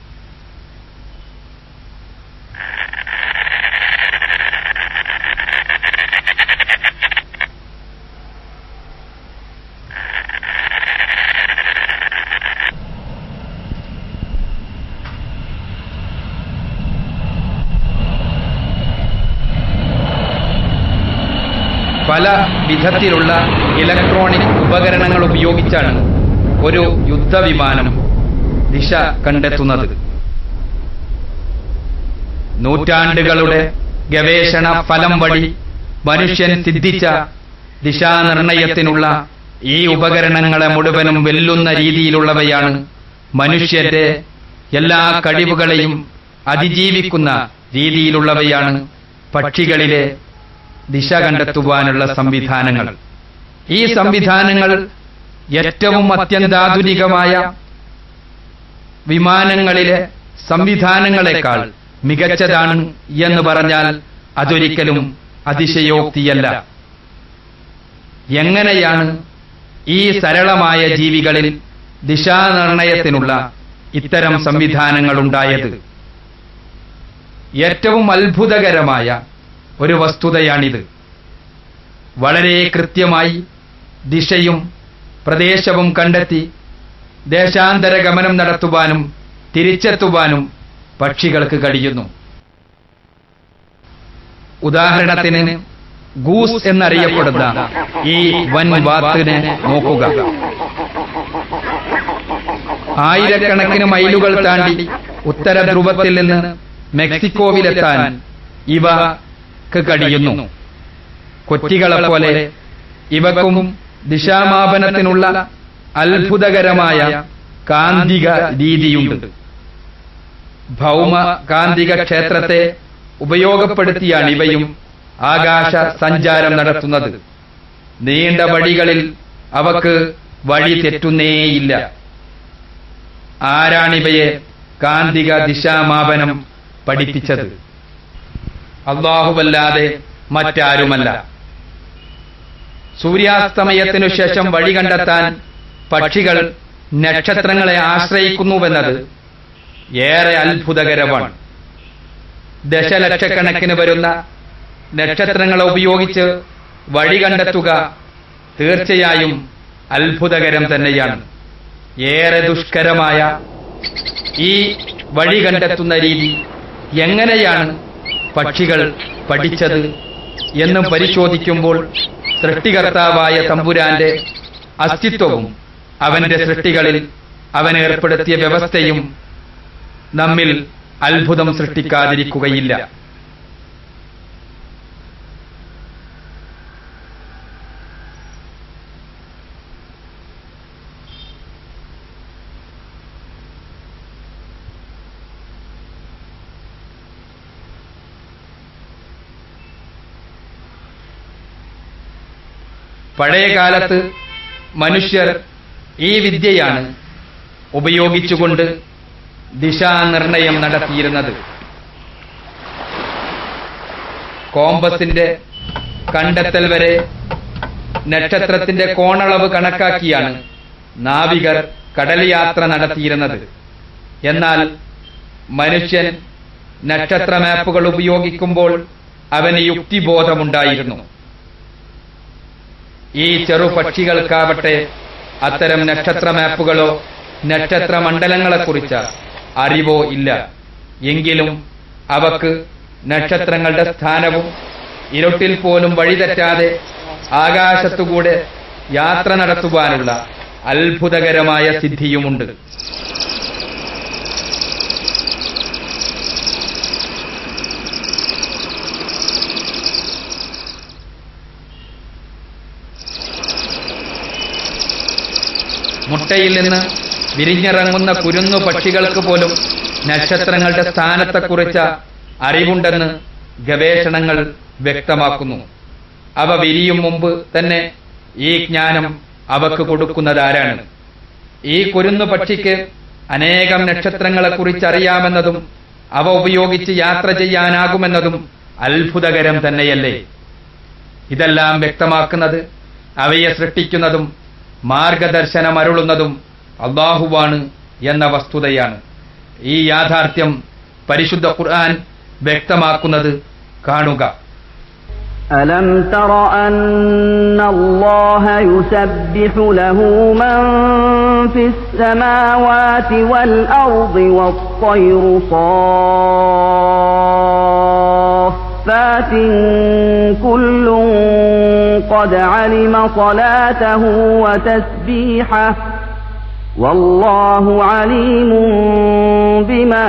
പല വിധത്തിലുള്ള ഇലക്ട്രോണിക് ഉപകരണങ്ങൾ ഉപയോഗിച്ചാണ് ഒരു യുദ്ധവിമാനം ദിശ കണ്ടെത്തുന്നത് നൂറ്റാണ്ടുകളുടെ ഗവേഷണ ഫലം വഴി മനുഷ്യൻ സിദ്ധിച്ച ദിശാനിർണയത്തിനുള്ള ഈ ഉപകരണങ്ങളെ മുഴുവനും വെല്ലുന്ന രീതിയിലുള്ളവയാണ് മനുഷ്യന്റെ എല്ലാ കഴിവുകളെയും അതിജീവിക്കുന്ന രീതിയിലുള്ളവയാണ് പക്ഷികളിലെ ദിശ കണ്ടെത്തുവാനുള്ള സംവിധാനങ്ങൾ ഈ സംവിധാനങ്ങൾ ഏറ്റവും അത്യന്താധുനികമായ വിമാനങ്ങളിലെ സംവിധാനങ്ങളെക്കാൾ മികച്ചതാണ് എന്ന് പറഞ്ഞാൽ അതൊരിക്കലും അതിശയോക്തിയല്ല എങ്ങനെയാണ് ഈ സരളമായ ജീവികളിൽ ദിശാനിർണയത്തിനുള്ള ഇത്തരം സംവിധാനങ്ങൾ ഉണ്ടായത് ഏറ്റവും അത്ഭുതകരമായ ഒരു വസ്തുതയാണിത് വളരെ കൃത്യമായി ദിശയും പ്രദേശവും കണ്ടെത്തി ദേശാന്തര ഗമനം നടത്തുവാനും തിരിച്ചെത്തുവാനും പക്ഷികൾക്ക് കഴിയുന്നു ഉദാഹരണത്തിന് ഗൂസ് എന്നറിയപ്പെടുന്ന ഈ വൻ വാത്തിനെ നോക്കുക ആയിരക്കണക്കിന് മൈലുകൾ താണ്ടി ഉത്തര ധ്രുവത്തിൽ നിന്ന് മെക്സിക്കോവിലെത്താൻ ഇവക്ക് കഴിയുന്നു കൊറ്റികളെ പോലെ ഇവക്കും ദിശാമാപനത്തിനുള്ള അത്ഭുതകരമായ കാന്തിക രീതിയുണ്ട് ഭൗമ കാന്തിക ക്ഷേത്രത്തെ ഉപയോഗപ്പെടുത്തിയാണ് ഇവയും ആകാശ സഞ്ചാരം നടത്തുന്നത് നീണ്ട വഴികളിൽ അവക്ക് വഴി തെറ്റുന്നേയില്ല ആരാണിവയെ കാന്തിക ദിശാമാപനം പഠിപ്പിച്ചത് അള്ളാഹുവല്ലാതെ മറ്റാരുമല്ല സൂര്യാസ്തമയത്തിനു ശേഷം വഴി കണ്ടെത്താൻ പക്ഷികൾ നക്ഷത്രങ്ങളെ ആശ്രയിക്കുന്നുവെന്നത് ഏറെ അത്ഭുതകരമാണ് ദശലക്ഷക്കണക്കിന് വരുന്ന നക്ഷത്രങ്ങളെ ഉപയോഗിച്ച് വഴി കണ്ടെത്തുക തീർച്ചയായും അത്ഭുതകരം തന്നെയാണ് ഏറെ ദുഷ്കരമായ ഈ വഴി കണ്ടെത്തുന്ന രീതി എങ്ങനെയാണ് പക്ഷികൾ പഠിച്ചത് എന്നും പരിശോധിക്കുമ്പോൾ സൃഷ്ടികർത്താവായ തമ്പുരാന്റെ അസ്തിത്വവും അവന്റെ സൃഷ്ടികളിൽ അവൻ ഏർപ്പെടുത്തിയ വ്യവസ്ഥയും നമ്മിൽ അത്ഭുതം സൃഷ്ടിക്കാതിരിക്കുകയില്ല പഴയ കാലത്ത് മനുഷ്യർ ഈ വിദ്യയാണ് ഉപയോഗിച്ചുകൊണ്ട് ദിശാനിർണയം നടത്തിയിരുന്നത് കോമ്പസിന്റെ കണ്ടെത്തൽ വരെ നക്ഷത്രത്തിന്റെ കോണളവ് കണക്കാക്കിയാണ് നാവികർ കടൽ യാത്ര നടത്തിയിരുന്നത് എന്നാൽ മനുഷ്യൻ നക്ഷത്ര മാപ്പുകൾ ഉപയോഗിക്കുമ്പോൾ അവന് യുക്തിബോധമുണ്ടായിരുന്നു ഈ ചെറുപക്ഷികൾക്കാവട്ടെ അത്തരം നക്ഷത്ര മാപ്പുകളോ നക്ഷത്ര മണ്ഡലങ്ങളെക്കുറിച്ച് അറിവോ ഇല്ല എങ്കിലും അവക്ക് നക്ഷത്രങ്ങളുടെ സ്ഥാനവും ഇരുട്ടിൽ പോലും വഴിതെറ്റാതെ ആകാശത്തുകൂടെ യാത്ര നടത്തുവാനുള്ള അത്ഭുതകരമായ സിദ്ധിയുമുണ്ട് മുട്ടയിൽ നിന്ന് വിരിഞ്ഞിറങ്ങുന്ന കുരുന്നു പക്ഷികൾക്ക് പോലും നക്ഷത്രങ്ങളുടെ സ്ഥാനത്തെക്കുറിച്ച അറിവുണ്ടെന്ന് ഗവേഷണങ്ങൾ വ്യക്തമാക്കുന്നു അവ വിരിയും മുമ്പ് തന്നെ ഈ ജ്ഞാനം അവക്ക് കൊടുക്കുന്നതാരാണ് ഈ കുരുന്നു പക്ഷിക്ക് അനേകം നക്ഷത്രങ്ങളെക്കുറിച്ച് അറിയാമെന്നതും അവ ഉപയോഗിച്ച് യാത്ര ചെയ്യാനാകുമെന്നതും അത്ഭുതകരം തന്നെയല്ലേ ഇതെല്ലാം വ്യക്തമാക്കുന്നത് അവയെ സൃഷ്ടിക്കുന്നതും മാർഗദർശനം അരുളുന്നതും അള്ളാഹുവാണ് എന്ന വസ്തുതയാണ് ഈ യാഥാർത്ഥ്യം പരിശുദ്ധ ഖുർആൻ വ്യക്തമാക്കുന്നത് കാണുക ألم تر أن الله يسبح له من في السماوات والأرض والطير صافات كل قد علم صلاته وتسبيحه والله عليم بما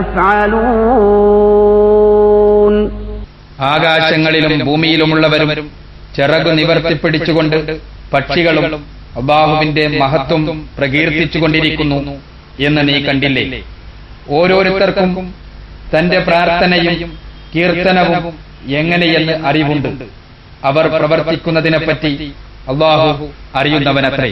يفعلون ആകാശങ്ങളിലും ഭൂമിയിലുമുള്ളവരും ചിറകു നിവർത്തിപ്പിടിച്ചുകൊണ്ട് പക്ഷികളും അള്ളാഹുവിന്റെ മഹത്വം പ്രകീർത്തിച്ചുകൊണ്ടിരിക്കുന്നു എന്ന് നീ കണ്ടില്ലേ ഓരോരുത്തർക്കും തന്റെ പ്രാർത്ഥനയും കീർത്തനവും എങ്ങനെയെന്ന് അറിവുണ്ട് അവർ പ്രവർത്തിക്കുന്നതിനെപ്പറ്റി അള്ളാഹു അറിയുന്നവനത്രേ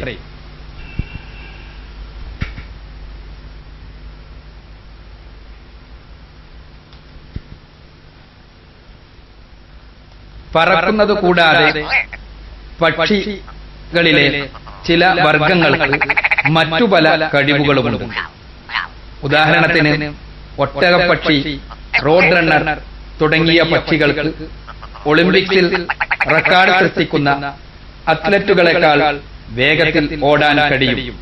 പറക്കുന്നത് കൂടാതെ പക്ഷികളിലെ ചില വർഗങ്ങൾക്ക് മറ്റു പല കഴിവുകളുമുണ്ട് ഉദാഹരണത്തിന് ഒട്ടകപ്പക്ഷി റോഡ് റണ്ണർ തുടങ്ങിയ പക്ഷികൾക്ക് ഒളിമ്പിക്സിൽ റെക്കോർഡ് സൃഷ്ടിക്കുന്ന അത്ലറ്റുകളെക്കാൾ വേഗത്തിൽ ഓടാൻ കഴിയും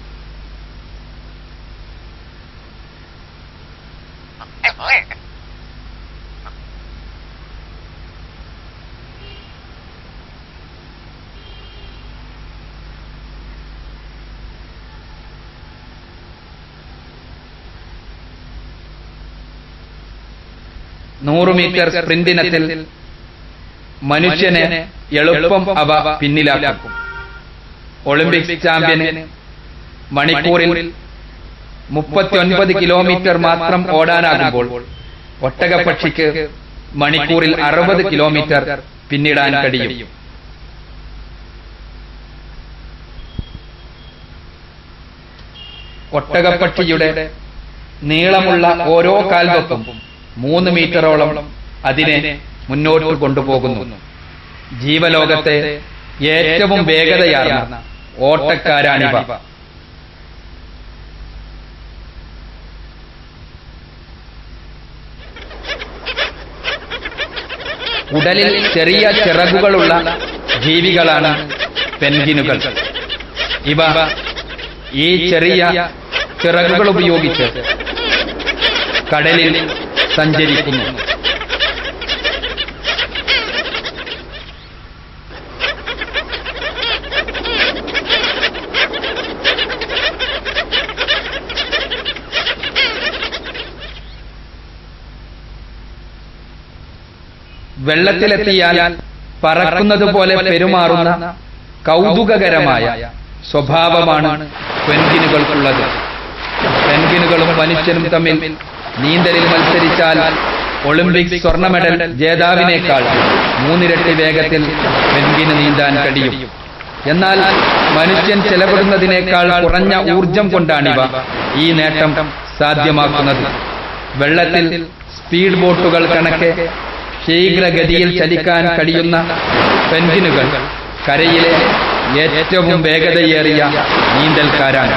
നൂറ് മീറ്റർ സ്പ്രിന്റിനത്തിൽ മനുഷ്യനെ എളുപ്പം അവ പിന്നിലാക്കും ഒളിമ്പിക്സ് ചാമ്പ്യന് മണിക്കൂറിൽ മുപ്പത്തിയൊൻപത് കിലോമീറ്റർ മാത്രം ഓടാനാകുമ്പോൾ ഒട്ടകപ്പക്ഷിക്ക് മണിക്കൂറിൽ അറുപത് കിലോമീറ്റർ പിന്നിടാൻ കഴിയും ഒട്ടകപ്പക്ഷിയുടെ നീളമുള്ള ഓരോ കാൽവെപ്പും മൂന്ന് മീറ്ററോളം അതിനെ മുന്നോട്ട് കൊണ്ടുപോകുന്നു ജീവലോകത്തെ ഏറ്റവും വേഗതയാർന്ന ഓട്ടക്കാരാണിവ ഉടലിൽ ചെറിയ ചിറകുകളുള്ള ജീവികളാണ് പെൻഗിനുകൾ ഇവ ഈ ചെറിയ ചിറകുകൾ ഉപയോഗിച്ച് കടലിൽ സഞ്ചരിക്കുന്നു വെള്ളത്തിലെത്തിയാൽ പറക്കുന്നത് പോലെ പെരുമാറുന്ന കൗതുകകരമായ സ്വഭാവമാണ് പെൻഗിനുകൾക്കുള്ളത് പെൻഗിനുകളും മനുഷ്യനും തമ്മിൽ നീന്തലിൽ മത്സരിച്ചാൽ ഒളിമ്പിക്സ് സ്വർണ്ണ മെഡൽ ജേതാവിനേക്കാൾ മൂന്നിരട്ടി വേഗത്തിൽ പെൻഗിന് നീന്താൻ കഴിയും എന്നാൽ മനുഷ്യൻ ചെലവിടുന്നതിനേക്കാൾ കുറഞ്ഞ ഊർജം കൊണ്ടാണിവ ഈ നേട്ടം സാധ്യമാക്കുന്നത് വെള്ളത്തിൽ സ്പീഡ് ബോട്ടുകൾ കണക്കെ ശീഘ്രഗതിയിൽ ചലിക്കാൻ കഴിയുന്ന പെൻഗിനുകൾ കരയിലെ ഏറ്റവും വേഗതയേറിയ നീന്തൽക്കാരാണ്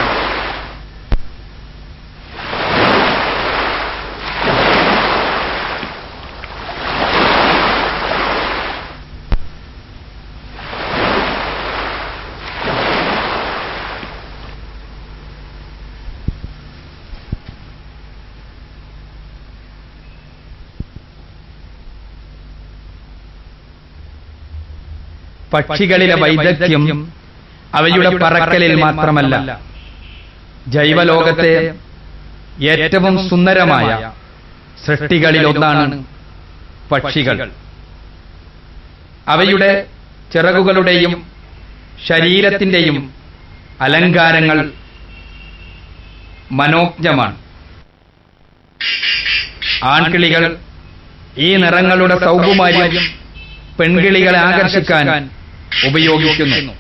പക്ഷികളിലെ വൈദഗ്ധ്യം അവയുടെ പറക്കലിൽ മാത്രമല്ല ജൈവലോകത്തെ ഏറ്റവും സുന്ദരമായ സൃഷ്ടികളിലൊന്നാണ് പക്ഷികൾ അവയുടെ ചിറകുകളുടെയും ശരീരത്തിന്റെയും അലങ്കാരങ്ങൾ മനോജ്ഞമാണ് ആൺകിളികൾ ഈ നിറങ്ങളുടെ സൗകുമാര്യം പെൺകിളികളെ ആകർഷിക്കാൻ ഉപയോഗിക്കുന്നു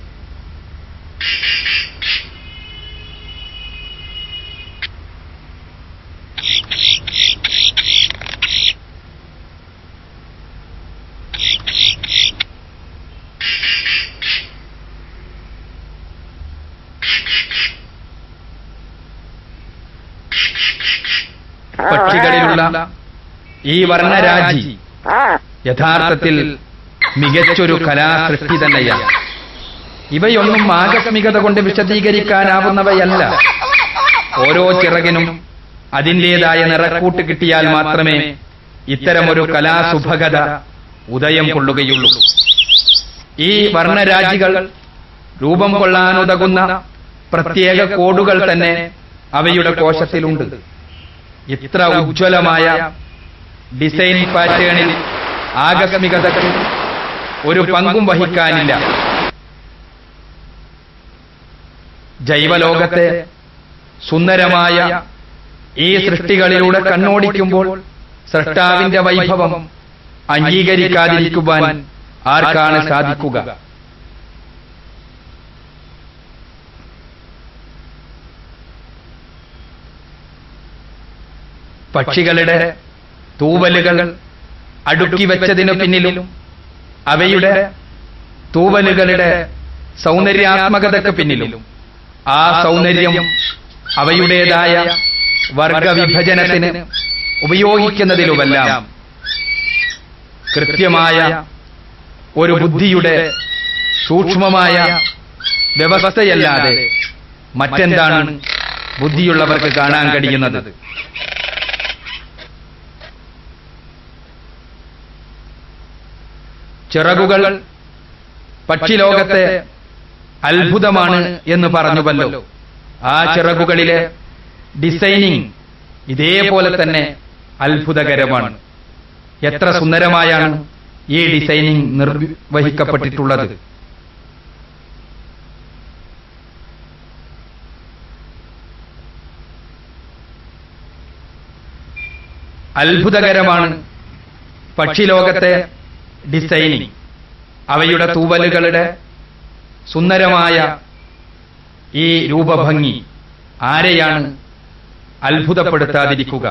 പക്ഷികളിലുള്ള ഈ വർണ്ണരാജി യഥാർത്ഥത്തിൽ മികച്ചൊരു കലാസൃഷ്ടി തന്നെയാണ് ഇവയൊന്നും ആകസ്മികത കൊണ്ട് വിശദീകരിക്കാനാവുന്നവയല്ല ഓരോ ചിറകിനും അതിൻ്റെതായ നിറക്കൂട്ട് കിട്ടിയാൽ മാത്രമേ ഇത്തരമൊരു കലാസുഭഗത ഉദയം കൊള്ളുകയുള്ളൂ ഈ വർണ്ണരാജികൾ രൂപം കൊള്ളാനുതകുന്ന പ്രത്യേക കോഡുകൾ തന്നെ അവയുടെ കോശത്തിലുണ്ട് ഇത്ര ഉജ്ജ്വലമായ ഡിസൈൻ പാറ്റേണിൽ ആകസ്മികതയ്ക്ക് ഒരു പങ്കും വഹിക്കാനില്ല ജൈവലോകത്തെ സുന്ദരമായ ഈ സൃഷ്ടികളിലൂടെ കണ്ണോടിക്കുമ്പോൾ സൃഷ്ടാവിന്റെ വൈഭവം അംഗീകരിക്കാതിരിക്കുവാൻ ആർക്കാണ് സാധിക്കുക പക്ഷികളുടെ തൂവലുകൾ അടുക്കി വെച്ചതിനു പിന്നിലും അവയുടെ തൂവലുകളുടെ സൗന്ദര്യാത്മകതയ്ക്ക് പിന്നിലും ആ സൗന്ദര്യം അവയുടേതായ വർഗവിഭജനത്തിന് ഉപയോഗിക്കുന്നതിലുമെല്ലാം കൃത്യമായ ഒരു ബുദ്ധിയുടെ സൂക്ഷ്മമായ വ്യവസ്ഥയല്ലാതെ മറ്റെന്താണ് ബുദ്ധിയുള്ളവർക്ക് കാണാൻ കഴിയുന്നത് ചിറകുകൾ പക്ഷിലോകത്തെ അത്ഭുതമാണ് എന്ന് പറഞ്ഞുവല്ലോ ആ ചിറകുകളിലെ ഡിസൈനിങ് ഇതേപോലെ തന്നെ അത്ഭുതകരമാണ് എത്ര സുന്ദരമായാണ് ഈ ഡിസൈനിങ് നിർവഹിക്കപ്പെട്ടിട്ടുള്ളത് അത്ഭുതകരമാണ് പക്ഷിലോകത്തെ ഡിസൈനിങ് അവയുടെ തൂവലുകളുടെ സുന്ദരമായ ഈ രൂപഭംഗി ആരെയാണ് അത്ഭുതപ്പെടുത്താതിരിക്കുക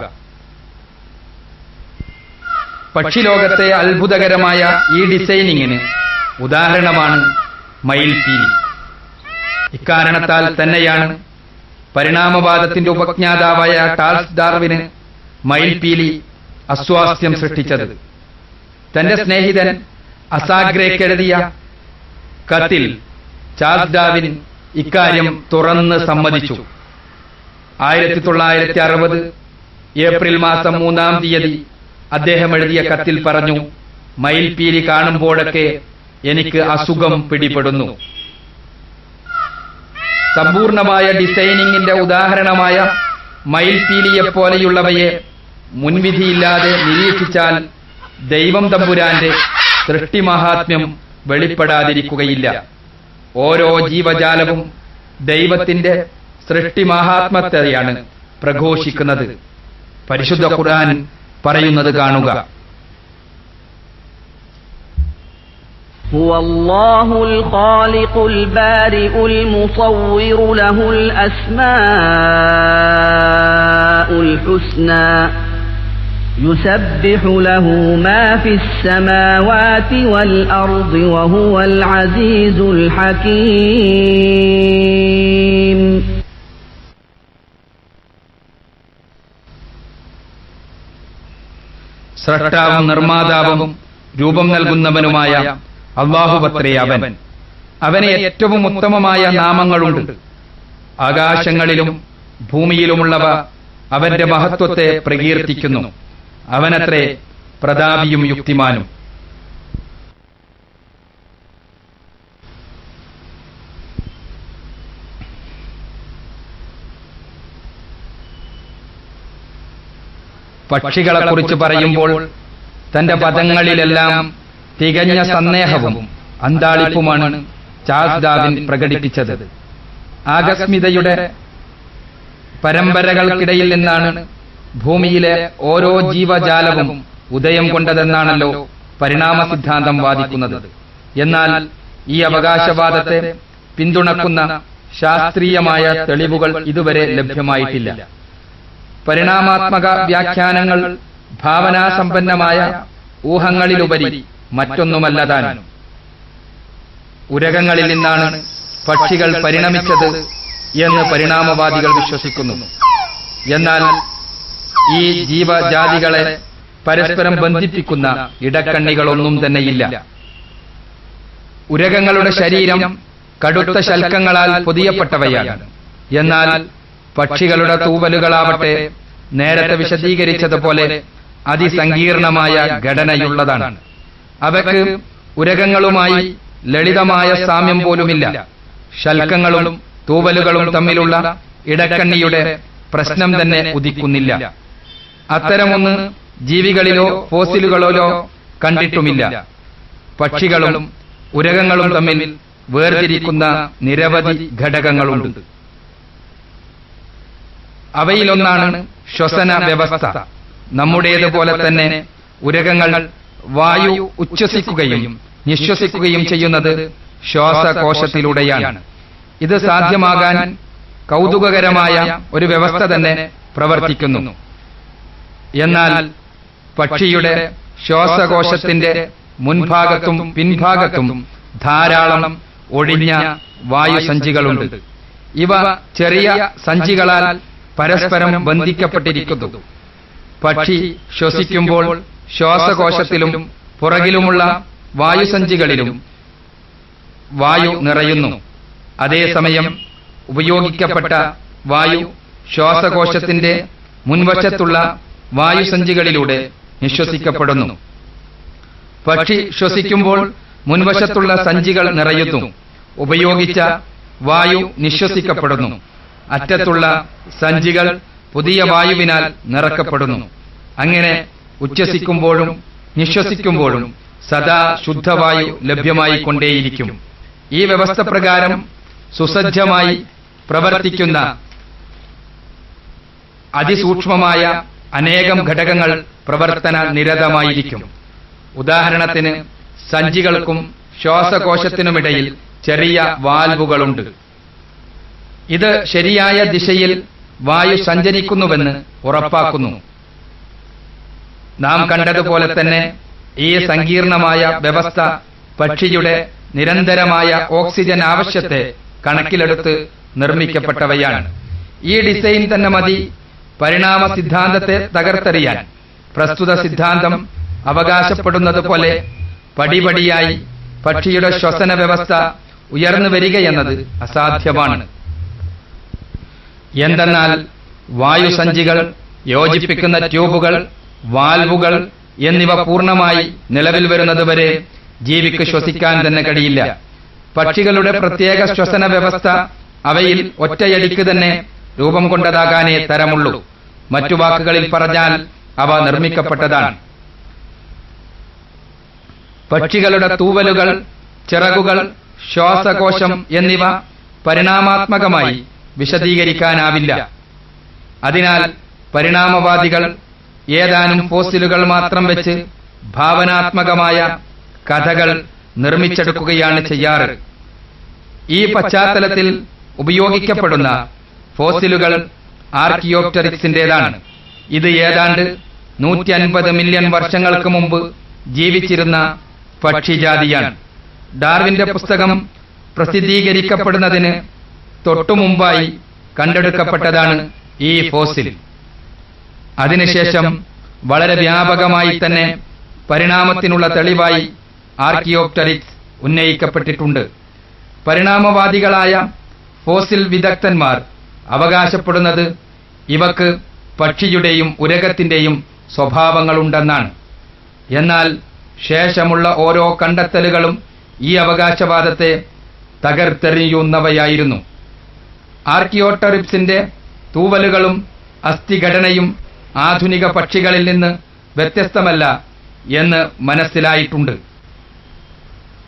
പക്ഷിലോകത്തെ അത്ഭുതകരമായ ഈ ഡിസൈനിങ്ങിന് ഉദാഹരണമാണ് മയിൽപീലി ഇക്കാരണത്താൽ തന്നെയാണ് പരിണാമവാദത്തിന്റെ ഉപജ്ഞാതാവായ ടാൾസ് ഡാർവിന് മയിൽപീലി അസ്വാസ്ഥ്യം സൃഷ്ടിച്ചത് തന്റെ സ്നേഹിതൻ അസാഗ്രയ്ക്കെഴുതിയ കത്തിൽ ചാൾസ് ഡാവിൻ ഇക്കാര്യം തുറന്ന് സമ്മതിച്ചു ആയിരത്തി തൊള്ളായിരത്തി അറുപത് ഏപ്രിൽ മാസം മൂന്നാം തീയതി അദ്ദേഹം എഴുതിയ കത്തിൽ പറഞ്ഞു മയിൽപീലി കാണുമ്പോഴൊക്കെ എനിക്ക് അസുഖം പിടിപെടുന്നു സമ്പൂർണമായ ഡിസൈനിങ്ങിന്റെ ഉദാഹരണമായ മയിൽപീലിയെപ്പോലെയുള്ളവയെ മുൻവിധിയില്ലാതെ നിരീക്ഷിച്ചാൽ ദൈവം തമ്പുരാന്റെ സൃഷ്ടിമഹാത്മ്യം വെളിപ്പെടാതിരിക്കുകയില്ല ഓരോ ജീവജാലവും ദൈവത്തിന്റെ സൃഷ്ടിമഹാത്മത്തെയാണ് പ്രഘോഷിക്കുന്നത് പരിശുദ്ധ ഖുർആൻ പറയുന്നത് കാണുക هو الله الخالق البارئ المصور له الأسماء الحسنى يسبح له ما في السماوات والأرض وهو العزيز الحكيم സ്രഷ്ടാവും നിർമ്മാതാവും രൂപം നൽകുന്നവനുമായ അള്ളാഹുപത്രേ അവൻ അവന് ഏറ്റവും ഉത്തമമായ നാമങ്ങളുണ്ട് ആകാശങ്ങളിലും ഭൂമിയിലുമുള്ളവ അവന്റെ മഹത്വത്തെ പ്രകീർത്തിക്കുന്നു അവനത്രേ പ്രതാപിയും യുക്തിമാനും പക്ഷികളെക്കുറിച്ച് പറയുമ്പോൾ തന്റെ പദങ്ങളിലെല്ലാം തികഞ്ഞ സന്ദേഹവും അന്താളിപ്പുമാണ് ചാൾസ് ഡാവിൻ പ്രകടിപ്പിച്ചത് ആകസ്മിതയുടെ പരമ്പരകൾക്കിടയിൽ നിന്നാണ് ഭൂമിയിലെ ഓരോ ജീവജാലവും ഉദയം കൊണ്ടതെന്നാണല്ലോ പരിണാമ സിദ്ധാന്തം വാദിക്കുന്നത് എന്നാൽ ഈ അവകാശവാദത്തെ പിന്തുണക്കുന്ന ശാസ്ത്രീയമായ തെളിവുകൾ ഇതുവരെ ലഭ്യമായിട്ടില്ല പരിണാമാത്മക വ്യാഖ്യാനങ്ങൾ ഭാവനാസമ്പന്നമായ ഊഹങ്ങളിലുപരി മറ്റൊന്നുമല്ല താനും ഉരകങ്ങളിൽ നിന്നാണ് പക്ഷികൾ പരിണമിച്ചത് എന്ന് പരിണാമവാദികൾ വിശ്വസിക്കുന്നു എന്നാൽ ഈ ജീവജാതികളെ പരസ്പരം ബന്ധിപ്പിക്കുന്ന ഇടക്കണ്ണികളൊന്നും തന്നെയില്ല ഉരകങ്ങളുടെ ശരീരം കടുത്ത ശൽക്കങ്ങളാൽ പൊതിയപ്പെട്ടവയാണ് എന്നാൽ പക്ഷികളുടെ തൂവലുകളാവട്ടെ നേരത്തെ വിശദീകരിച്ചതുപോലെ അതിസങ്കീർണമായ ഘടനയുള്ളതാണ് അവയ്ക്ക് ഉരകങ്ങളുമായി ലളിതമായ സാമ്യം പോലുമില്ല ശൽക്കങ്ങളും തൂവലുകളും തമ്മിലുള്ള ഇടക്കണ്ണിയുടെ പ്രശ്നം തന്നെ ഉദിക്കുന്നില്ല അത്തരമൊന്ന് ജീവികളിലോ ഫോസിലുകളിലോ കണ്ടിട്ടുമില്ല പക്ഷികളും ഉരകങ്ങളും തമ്മിൽ വേർതിരിക്കുന്ന നിരവധി ഘടകങ്ങളുണ്ട് അവയിലൊന്നാണ് ശ്വസന വ്യവസ്ഥ നമ്മുടേതുപോലെ തന്നെ ഉരകങ്ങൾ വായു ഉച്ഛ്വസിക്കുകയും നിശ്വസിക്കുകയും ചെയ്യുന്നത് ശ്വാസകോശത്തിലൂടെയാണ് ഇത് സാധ്യമാകാൻ കൗതുകകരമായ ഒരു വ്യവസ്ഥ തന്നെ പ്രവർത്തിക്കുന്നു എന്നാൽ പക്ഷിയുടെ ശ്വാസകോശത്തിന്റെ മുൻഭാഗത്തും പിൻഭാഗത്തും ധാരാളം ഒഴിഞ്ഞ വായുസഞ്ചികളുണ്ട് ഇവ ചെറിയ സഞ്ചികളാൽ പരസ്പരം ബന്ധിക്കപ്പെട്ടിരിക്കുന്നു പക്ഷി ശ്വസിക്കുമ്പോൾ ശ്വാസകോശത്തിലും പുറകിലുമുള്ള വായുസഞ്ചികളിലും വായു നിറയുന്നു അതേസമയം ഉപയോഗിക്കപ്പെട്ട വായു ശ്വാസകോശത്തിന്റെ മുൻവശത്തുള്ള വായുസഞ്ചികളിലൂടെ നിശ്വസിക്കപ്പെടുന്നു പക്ഷി ശ്വസിക്കുമ്പോൾ മുൻവശത്തുള്ള സഞ്ചികൾ നിറയുന്നു ഉപയോഗിച്ച വായു നിശ്വസിക്കപ്പെടുന്നു അറ്റത്തുള്ള സഞ്ചികൾ പുതിയ വായുവിനാൽ നിറക്കപ്പെടുന്നു അങ്ങനെ ഉച്ഛസിക്കുമ്പോഴും നിശ്വസിക്കുമ്പോഴും സദാ ശുദ്ധവായു ലഭ്യമായി കൊണ്ടേയിരിക്കും ഈ വ്യവസ്ഥ പ്രകാരം സുസജ്ജമായി പ്രവർത്തിക്കുന്ന അതിസൂക്ഷ്മമായ അനേകം ഘടകങ്ങൾ പ്രവർത്തന നിരതമായിരിക്കും ഉദാഹരണത്തിന് സഞ്ചികൾക്കും ശ്വാസകോശത്തിനുമിടയിൽ ചെറിയ വാൽവുകളുണ്ട് ഇത് ശരിയായ ദിശയിൽ വായു സഞ്ചരിക്കുന്നുവെന്ന് ഉറപ്പാക്കുന്നു നാം കണ്ടതുപോലെ തന്നെ ഈ സങ്കീർണമായ വ്യവസ്ഥ പക്ഷിയുടെ നിരന്തരമായ ഓക്സിജൻ ആവശ്യത്തെ കണക്കിലെടുത്ത് നിർമ്മിക്കപ്പെട്ടവയാണ് ഈ ഡിസൈൻ തന്നെ മതി പരിണാമ സിദ്ധാന്തത്തെ തകർത്തെറിയാൻ പ്രസ്തുത സിദ്ധാന്തം അവകാശപ്പെടുന്നത് പോലെ പടിപടിയായി പക്ഷിയുടെ ശ്വസന വ്യവസ്ഥ ഉയർന്നു വരികയെന്നത് അസാധ്യമാണ് എന്തെന്നാൽ വായുസഞ്ചികൾ യോജിപ്പിക്കുന്ന ട്യൂബുകൾ വാൽവുകൾ എന്നിവ പൂർണ്ണമായി നിലവിൽ വരുന്നതുവരെ ജീവിക്ക് ശ്വസിക്കാൻ തന്നെ കഴിയില്ല പക്ഷികളുടെ പ്രത്യേക ശ്വസന വ്യവസ്ഥ അവയിൽ ഒറ്റയടിക്ക് തന്നെ രൂപം കൊണ്ടതാകാനേ തരമുള്ളൂ മറ്റു വാക്കുകളിൽ പറഞ്ഞാൽ അവ നിർമ്മിക്കപ്പെട്ടതാണ് പക്ഷികളുടെ തൂവലുകൾ ചിറകുകൾ ശ്വാസകോശം എന്നിവ പരിണാമാത്മകമായി വിശദീകരിക്കാനാവില്ല അതിനാൽ പരിണാമവാദികൾ ഏതാനും ഫോസിലുകൾ മാത്രം വെച്ച് ഭാവനാത്മകമായ കഥകൾ നിർമ്മിച്ചെടുക്കുകയാണ് ചെയ്യാറ് ഈ പശ്ചാത്തലത്തിൽ ഉപയോഗിക്കപ്പെടുന്ന ഫോസിലുകൾ ആർക്കിയോപ്റ്ററിക്സിന്റേതാണ് ഇത് ഏതാണ്ട് നൂറ്റി അൻപത് മില്യൺ വർഷങ്ങൾക്ക് മുമ്പ് ജീവിച്ചിരുന്ന പക്ഷിജാതിയാണ് ഡാർവിന്റെ പുസ്തകം പ്രസിദ്ധീകരിക്കപ്പെടുന്നതിന് തൊട്ടുമുമ്പായി കണ്ടെടുക്കപ്പെട്ടതാണ് ഈ ഫോസിൽ അതിനുശേഷം വളരെ വ്യാപകമായി തന്നെ പരിണാമത്തിനുള്ള തെളിവായി ആർക്കിയോപ്റ്ററിക്സ് ഉന്നയിക്കപ്പെട്ടിട്ടുണ്ട് പരിണാമവാദികളായ ഫോസിൽ വിദഗ്ധന്മാർ അവകാശപ്പെടുന്നത് ഇവക്ക് പക്ഷിയുടെയും ഉരകത്തിന്റെയും സ്വഭാവങ്ങളുണ്ടെന്നാണ് എന്നാൽ ശേഷമുള്ള ഓരോ കണ്ടെത്തലുകളും ഈ അവകാശവാദത്തെ തകർത്തെറിയുന്നവയായിരുന്നു ആർക്കിയോട്ടറിപ്സിന്റെ തൂവലുകളും അസ്ഥിഘടനയും ആധുനിക പക്ഷികളിൽ നിന്ന് വ്യത്യസ്തമല്ല എന്ന് മനസ്സിലായിട്ടുണ്ട്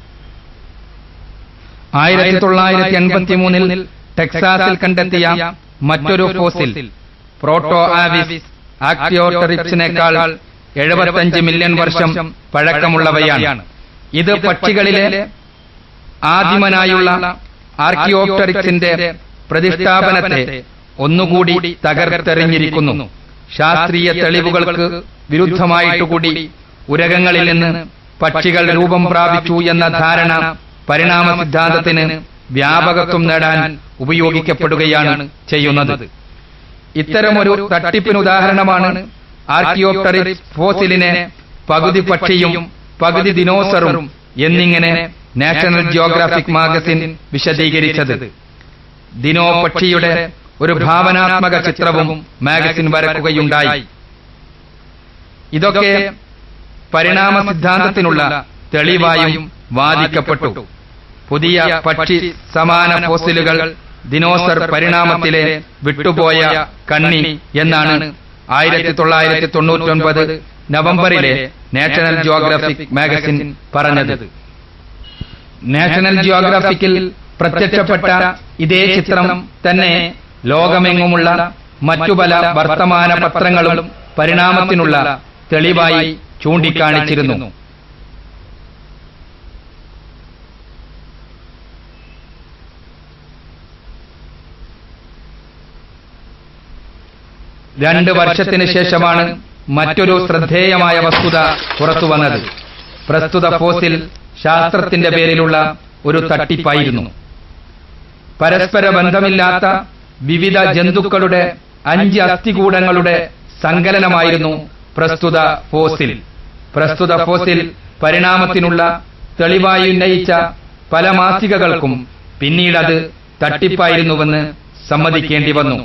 ആയിരത്തി തൊള്ളായിരത്തി എൺപത്തി മൂന്നിൽ ടെക്സാസിൽ കണ്ടെത്തിയ മറ്റൊരു ഫോസിൽ പ്രോട്ടോ ആവിസ് ആക്ടിയോട്ടറിപ്സിനേക്കാൾ എഴുപത്തഞ്ച് മില്യൺ വർഷം പഴക്കമുള്ളവയാണ് ഇത് പക്ഷികളിലെ ആദിമനായുള്ള ആർക്കിയോപ്റ്ററിക്സിന്റെ പ്രതിഷ്ഠാപനത്തെ ഒന്നുകൂടി തകർത്തെറിഞ്ഞിരിക്കുന്നു ശാസ്ത്രീയ തെളിവുകൾക്ക് വിരുദ്ധമായിട്ടുകൂടി ഉരകങ്ങളിൽ നിന്ന് പക്ഷികൾ രൂപം പ്രാപിച്ചു എന്ന ധാരണ പരിണാമ സിദ്ധാന്തത്തിന് വ്യാപകത്വം നേടാൻ ഉപയോഗിക്കപ്പെടുകയാണ് ചെയ്യുന്നത് ഇത്തരമൊരു തട്ടിപ്പിന് ഉദാഹരണമാണ് ആർക്കിയോപ്റ്ററിക്സ് ഫോസിലിനെ പകുതി പക്ഷിയും പകുതി ദിനോസറും എന്നിങ്ങനെ നാഷണൽ ജിയോഗ്രാഫിക് മാഗസിൻ വിശദീകരിച്ചത് ദിനോ പക്ഷിയുടെ ഒരു ഭാവനാത്മക ചിത്രവും മാഗസിൻ വരക്കുകയുണ്ടായി ഇതൊക്കെ പരിണാമ സിദ്ധാന്തത്തിനുള്ള തെളിവായും വാദിക്കപ്പെട്ടു പുതിയ പക്ഷി സമാന ഫോസിലുകൾ ദിനോസർ പരിണാമത്തിലെ വിട്ടുപോയ കണ്ണി എന്നാണ് ആയിരത്തി തൊള്ളായിരത്തി തൊണ്ണൂറ്റൊൻപത് നവംബറിലെ നാഷണൽ ജിയോഗ്രാഫിക് മാഗസിൻ പറഞ്ഞത് നാഷണൽ ജിയോഗ്രാഫിക്കിൽ പ്രത്യക്ഷപ്പെട്ട ഇതേ ചിത്രം തന്നെ ലോകമെങ്ങുമുള്ള മറ്റു പല വർത്തമാന പത്രങ്ങളും പരിണാമത്തിനുള്ള തെളിവായി ചൂണ്ടിക്കാണിച്ചിരുന്നു രണ്ട് വർഷത്തിന് ശേഷമാണ് മറ്റൊരു ശ്രദ്ധേയമായ വസ്തുത പുറത്തുവന്നത് പ്രസ്തുത ഫോസിൽ ശാസ്ത്രത്തിന്റെ പേരിലുള്ള ഒരു തട്ടിപ്പായിരുന്നു പരസ്പര ബന്ധമില്ലാത്ത വിവിധ ജന്തുക്കളുടെ അഞ്ച് അസ്ഥികൂടങ്ങളുടെ സങ്കലനമായിരുന്നു പ്രസ്തുത ഫോസിൽ പ്രസ്തുത ഫോസിൽ പരിണാമത്തിനുള്ള തെളിവായി ഉന്നയിച്ച പല മാസികകൾക്കും പിന്നീടത് തട്ടിപ്പായിരുന്നുവെന്ന് സമ്മതിക്കേണ്ടി വന്നു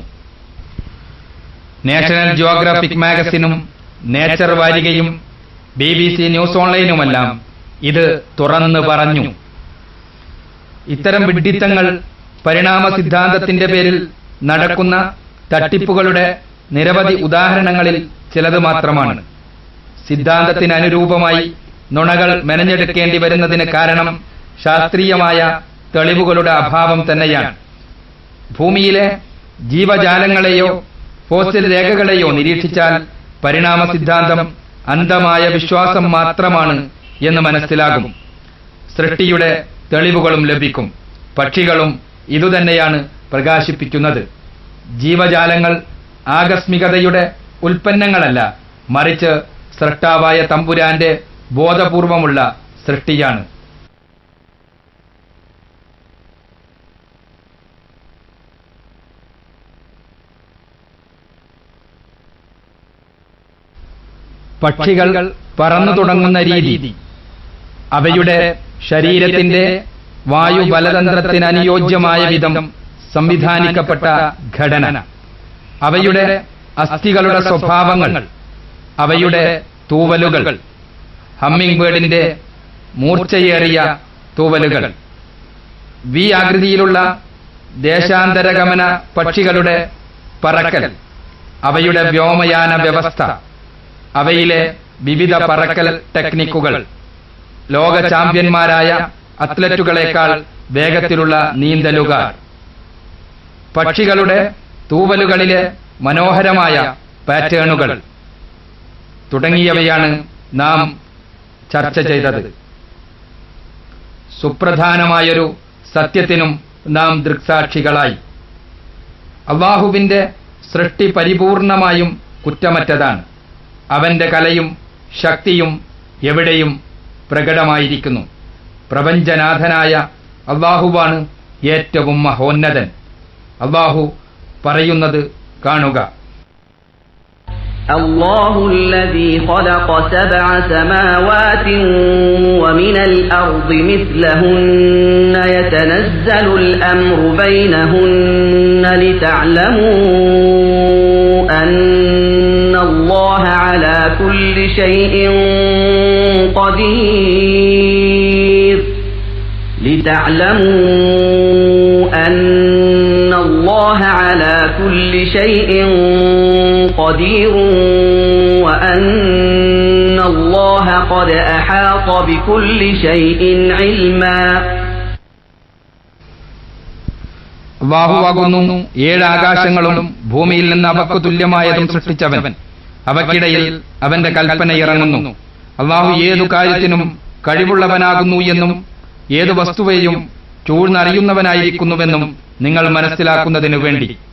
നാഷണൽ ജിയോഗ്രാഫിക് മാഗസിനും നേച്ചർ വാരികയും ബി ബി സി ന്യൂസ് ഓൺലൈനുമെല്ലാം ഇത് തുറന്നു പറഞ്ഞു ഇത്തരം വിഡ്ഢിത്തങ്ങൾ പരിണാമ സിദ്ധാന്തത്തിന്റെ പേരിൽ നടക്കുന്ന തട്ടിപ്പുകളുടെ നിരവധി ഉദാഹരണങ്ങളിൽ ചിലത് മാത്രമാണ് സിദ്ധാന്തത്തിന് അനുരൂപമായി നുണകൾ മെനഞ്ഞെടുക്കേണ്ടി വരുന്നതിന് കാരണം ശാസ്ത്രീയമായ തെളിവുകളുടെ അഭാവം തന്നെയാണ് ഭൂമിയിലെ ജീവജാലങ്ങളെയോ ഫോസിൽ രേഖകളെയോ നിരീക്ഷിച്ചാൽ പരിണാമ സിദ്ധാന്തം അന്ധമായ വിശ്വാസം മാത്രമാണ് എന്ന് മനസ്സിലാകും സൃഷ്ടിയുടെ തെളിവുകളും ലഭിക്കും പക്ഷികളും ഇതുതന്നെയാണ് പ്രകാശിപ്പിക്കുന്നത് ജീവജാലങ്ങൾ ആകസ്മികതയുടെ ഉൽപ്പന്നങ്ങളല്ല മറിച്ച് സൃഷ്ടാവായ തമ്പുരാന്റെ ബോധപൂർവമുള്ള സൃഷ്ടിയാണ് പക്ഷികൾ പറന്നു തുടങ്ങുന്ന രീതി അവയുടെ ശരീരത്തിന്റെ വായുബലതന്ത്രത്തിന് അനുയോജ്യമായ വിധം സംവിധാനിക്കപ്പെട്ട ഘടന അവയുടെ അസ്ഥികളുടെ സ്വഭാവങ്ങൾ അവയുടെ തൂവലുകൾ ഹമ്മിംഗ് ബേർഡിന്റെ മൂർച്ചയേറിയ തൂവലുകൾ വി ആകൃതിയിലുള്ള ദേശാന്തരഗമന പക്ഷികളുടെ പറക്കൽ അവയുടെ വ്യോമയാന വ്യവസ്ഥ അവയിലെ വിവിധ പറക്കൽ ടെക്നിക്കുകൾ ലോക ചാമ്പ്യന്മാരായ അത്ലറ്റുകളെക്കാൾ വേഗത്തിലുള്ള നീന്തലുകാർ പക്ഷികളുടെ തൂവലുകളിലെ മനോഹരമായ പാറ്റേണുകൾ തുടങ്ങിയവയാണ് നാം ചർച്ച ചെയ്തത് സുപ്രധാനമായൊരു സത്യത്തിനും നാം ദൃക്സാക്ഷികളായി അള്ളാഹുവിന്റെ സൃഷ്ടി പരിപൂർണമായും കുറ്റമറ്റതാണ് അവന്റെ കലയും ശക്തിയും എവിടെയും പ്രകടമായിരിക്കുന്നു പ്രപഞ്ചനാഥനായ അള്ളാഹുവാണ് ഏറ്റവും മഹോന്നതൻ അള്ളാഹു പറയുന്നത് കാണുക الله الذي خلق سبع سماوات ومن الأرض مثلهن يتنزل الأمر بينهن لتعلموا أن الله على كل شيء قدير لتعلموا أن الله على كل شيء قدير وأن الله قد أحاط بكل شيء علما അള്ളാഹുവാകുന്നു ഏഴ് ആകാശങ്ങളും ഭൂമിയിൽ നിന്ന് അവക്ക് തുല്യമായതും സൃഷ്ടിച്ചവൻ അവക്കിടയിൽ അവന്റെ കൽപ്പന ഇറങ്ങുന്നു അള്ളാഹു ഏതു കാര്യത്തിനും കഴിവുള്ളവനാകുന്നു എന്നും ഏതു വസ്തുവെയും ചൂഴ്ന്നറിയുന്നവനായിരിക്കുന്നുവെന്നും നിങ്ങൾ മനസ്സിലാക്കുന്നതിനു വേണ്ടി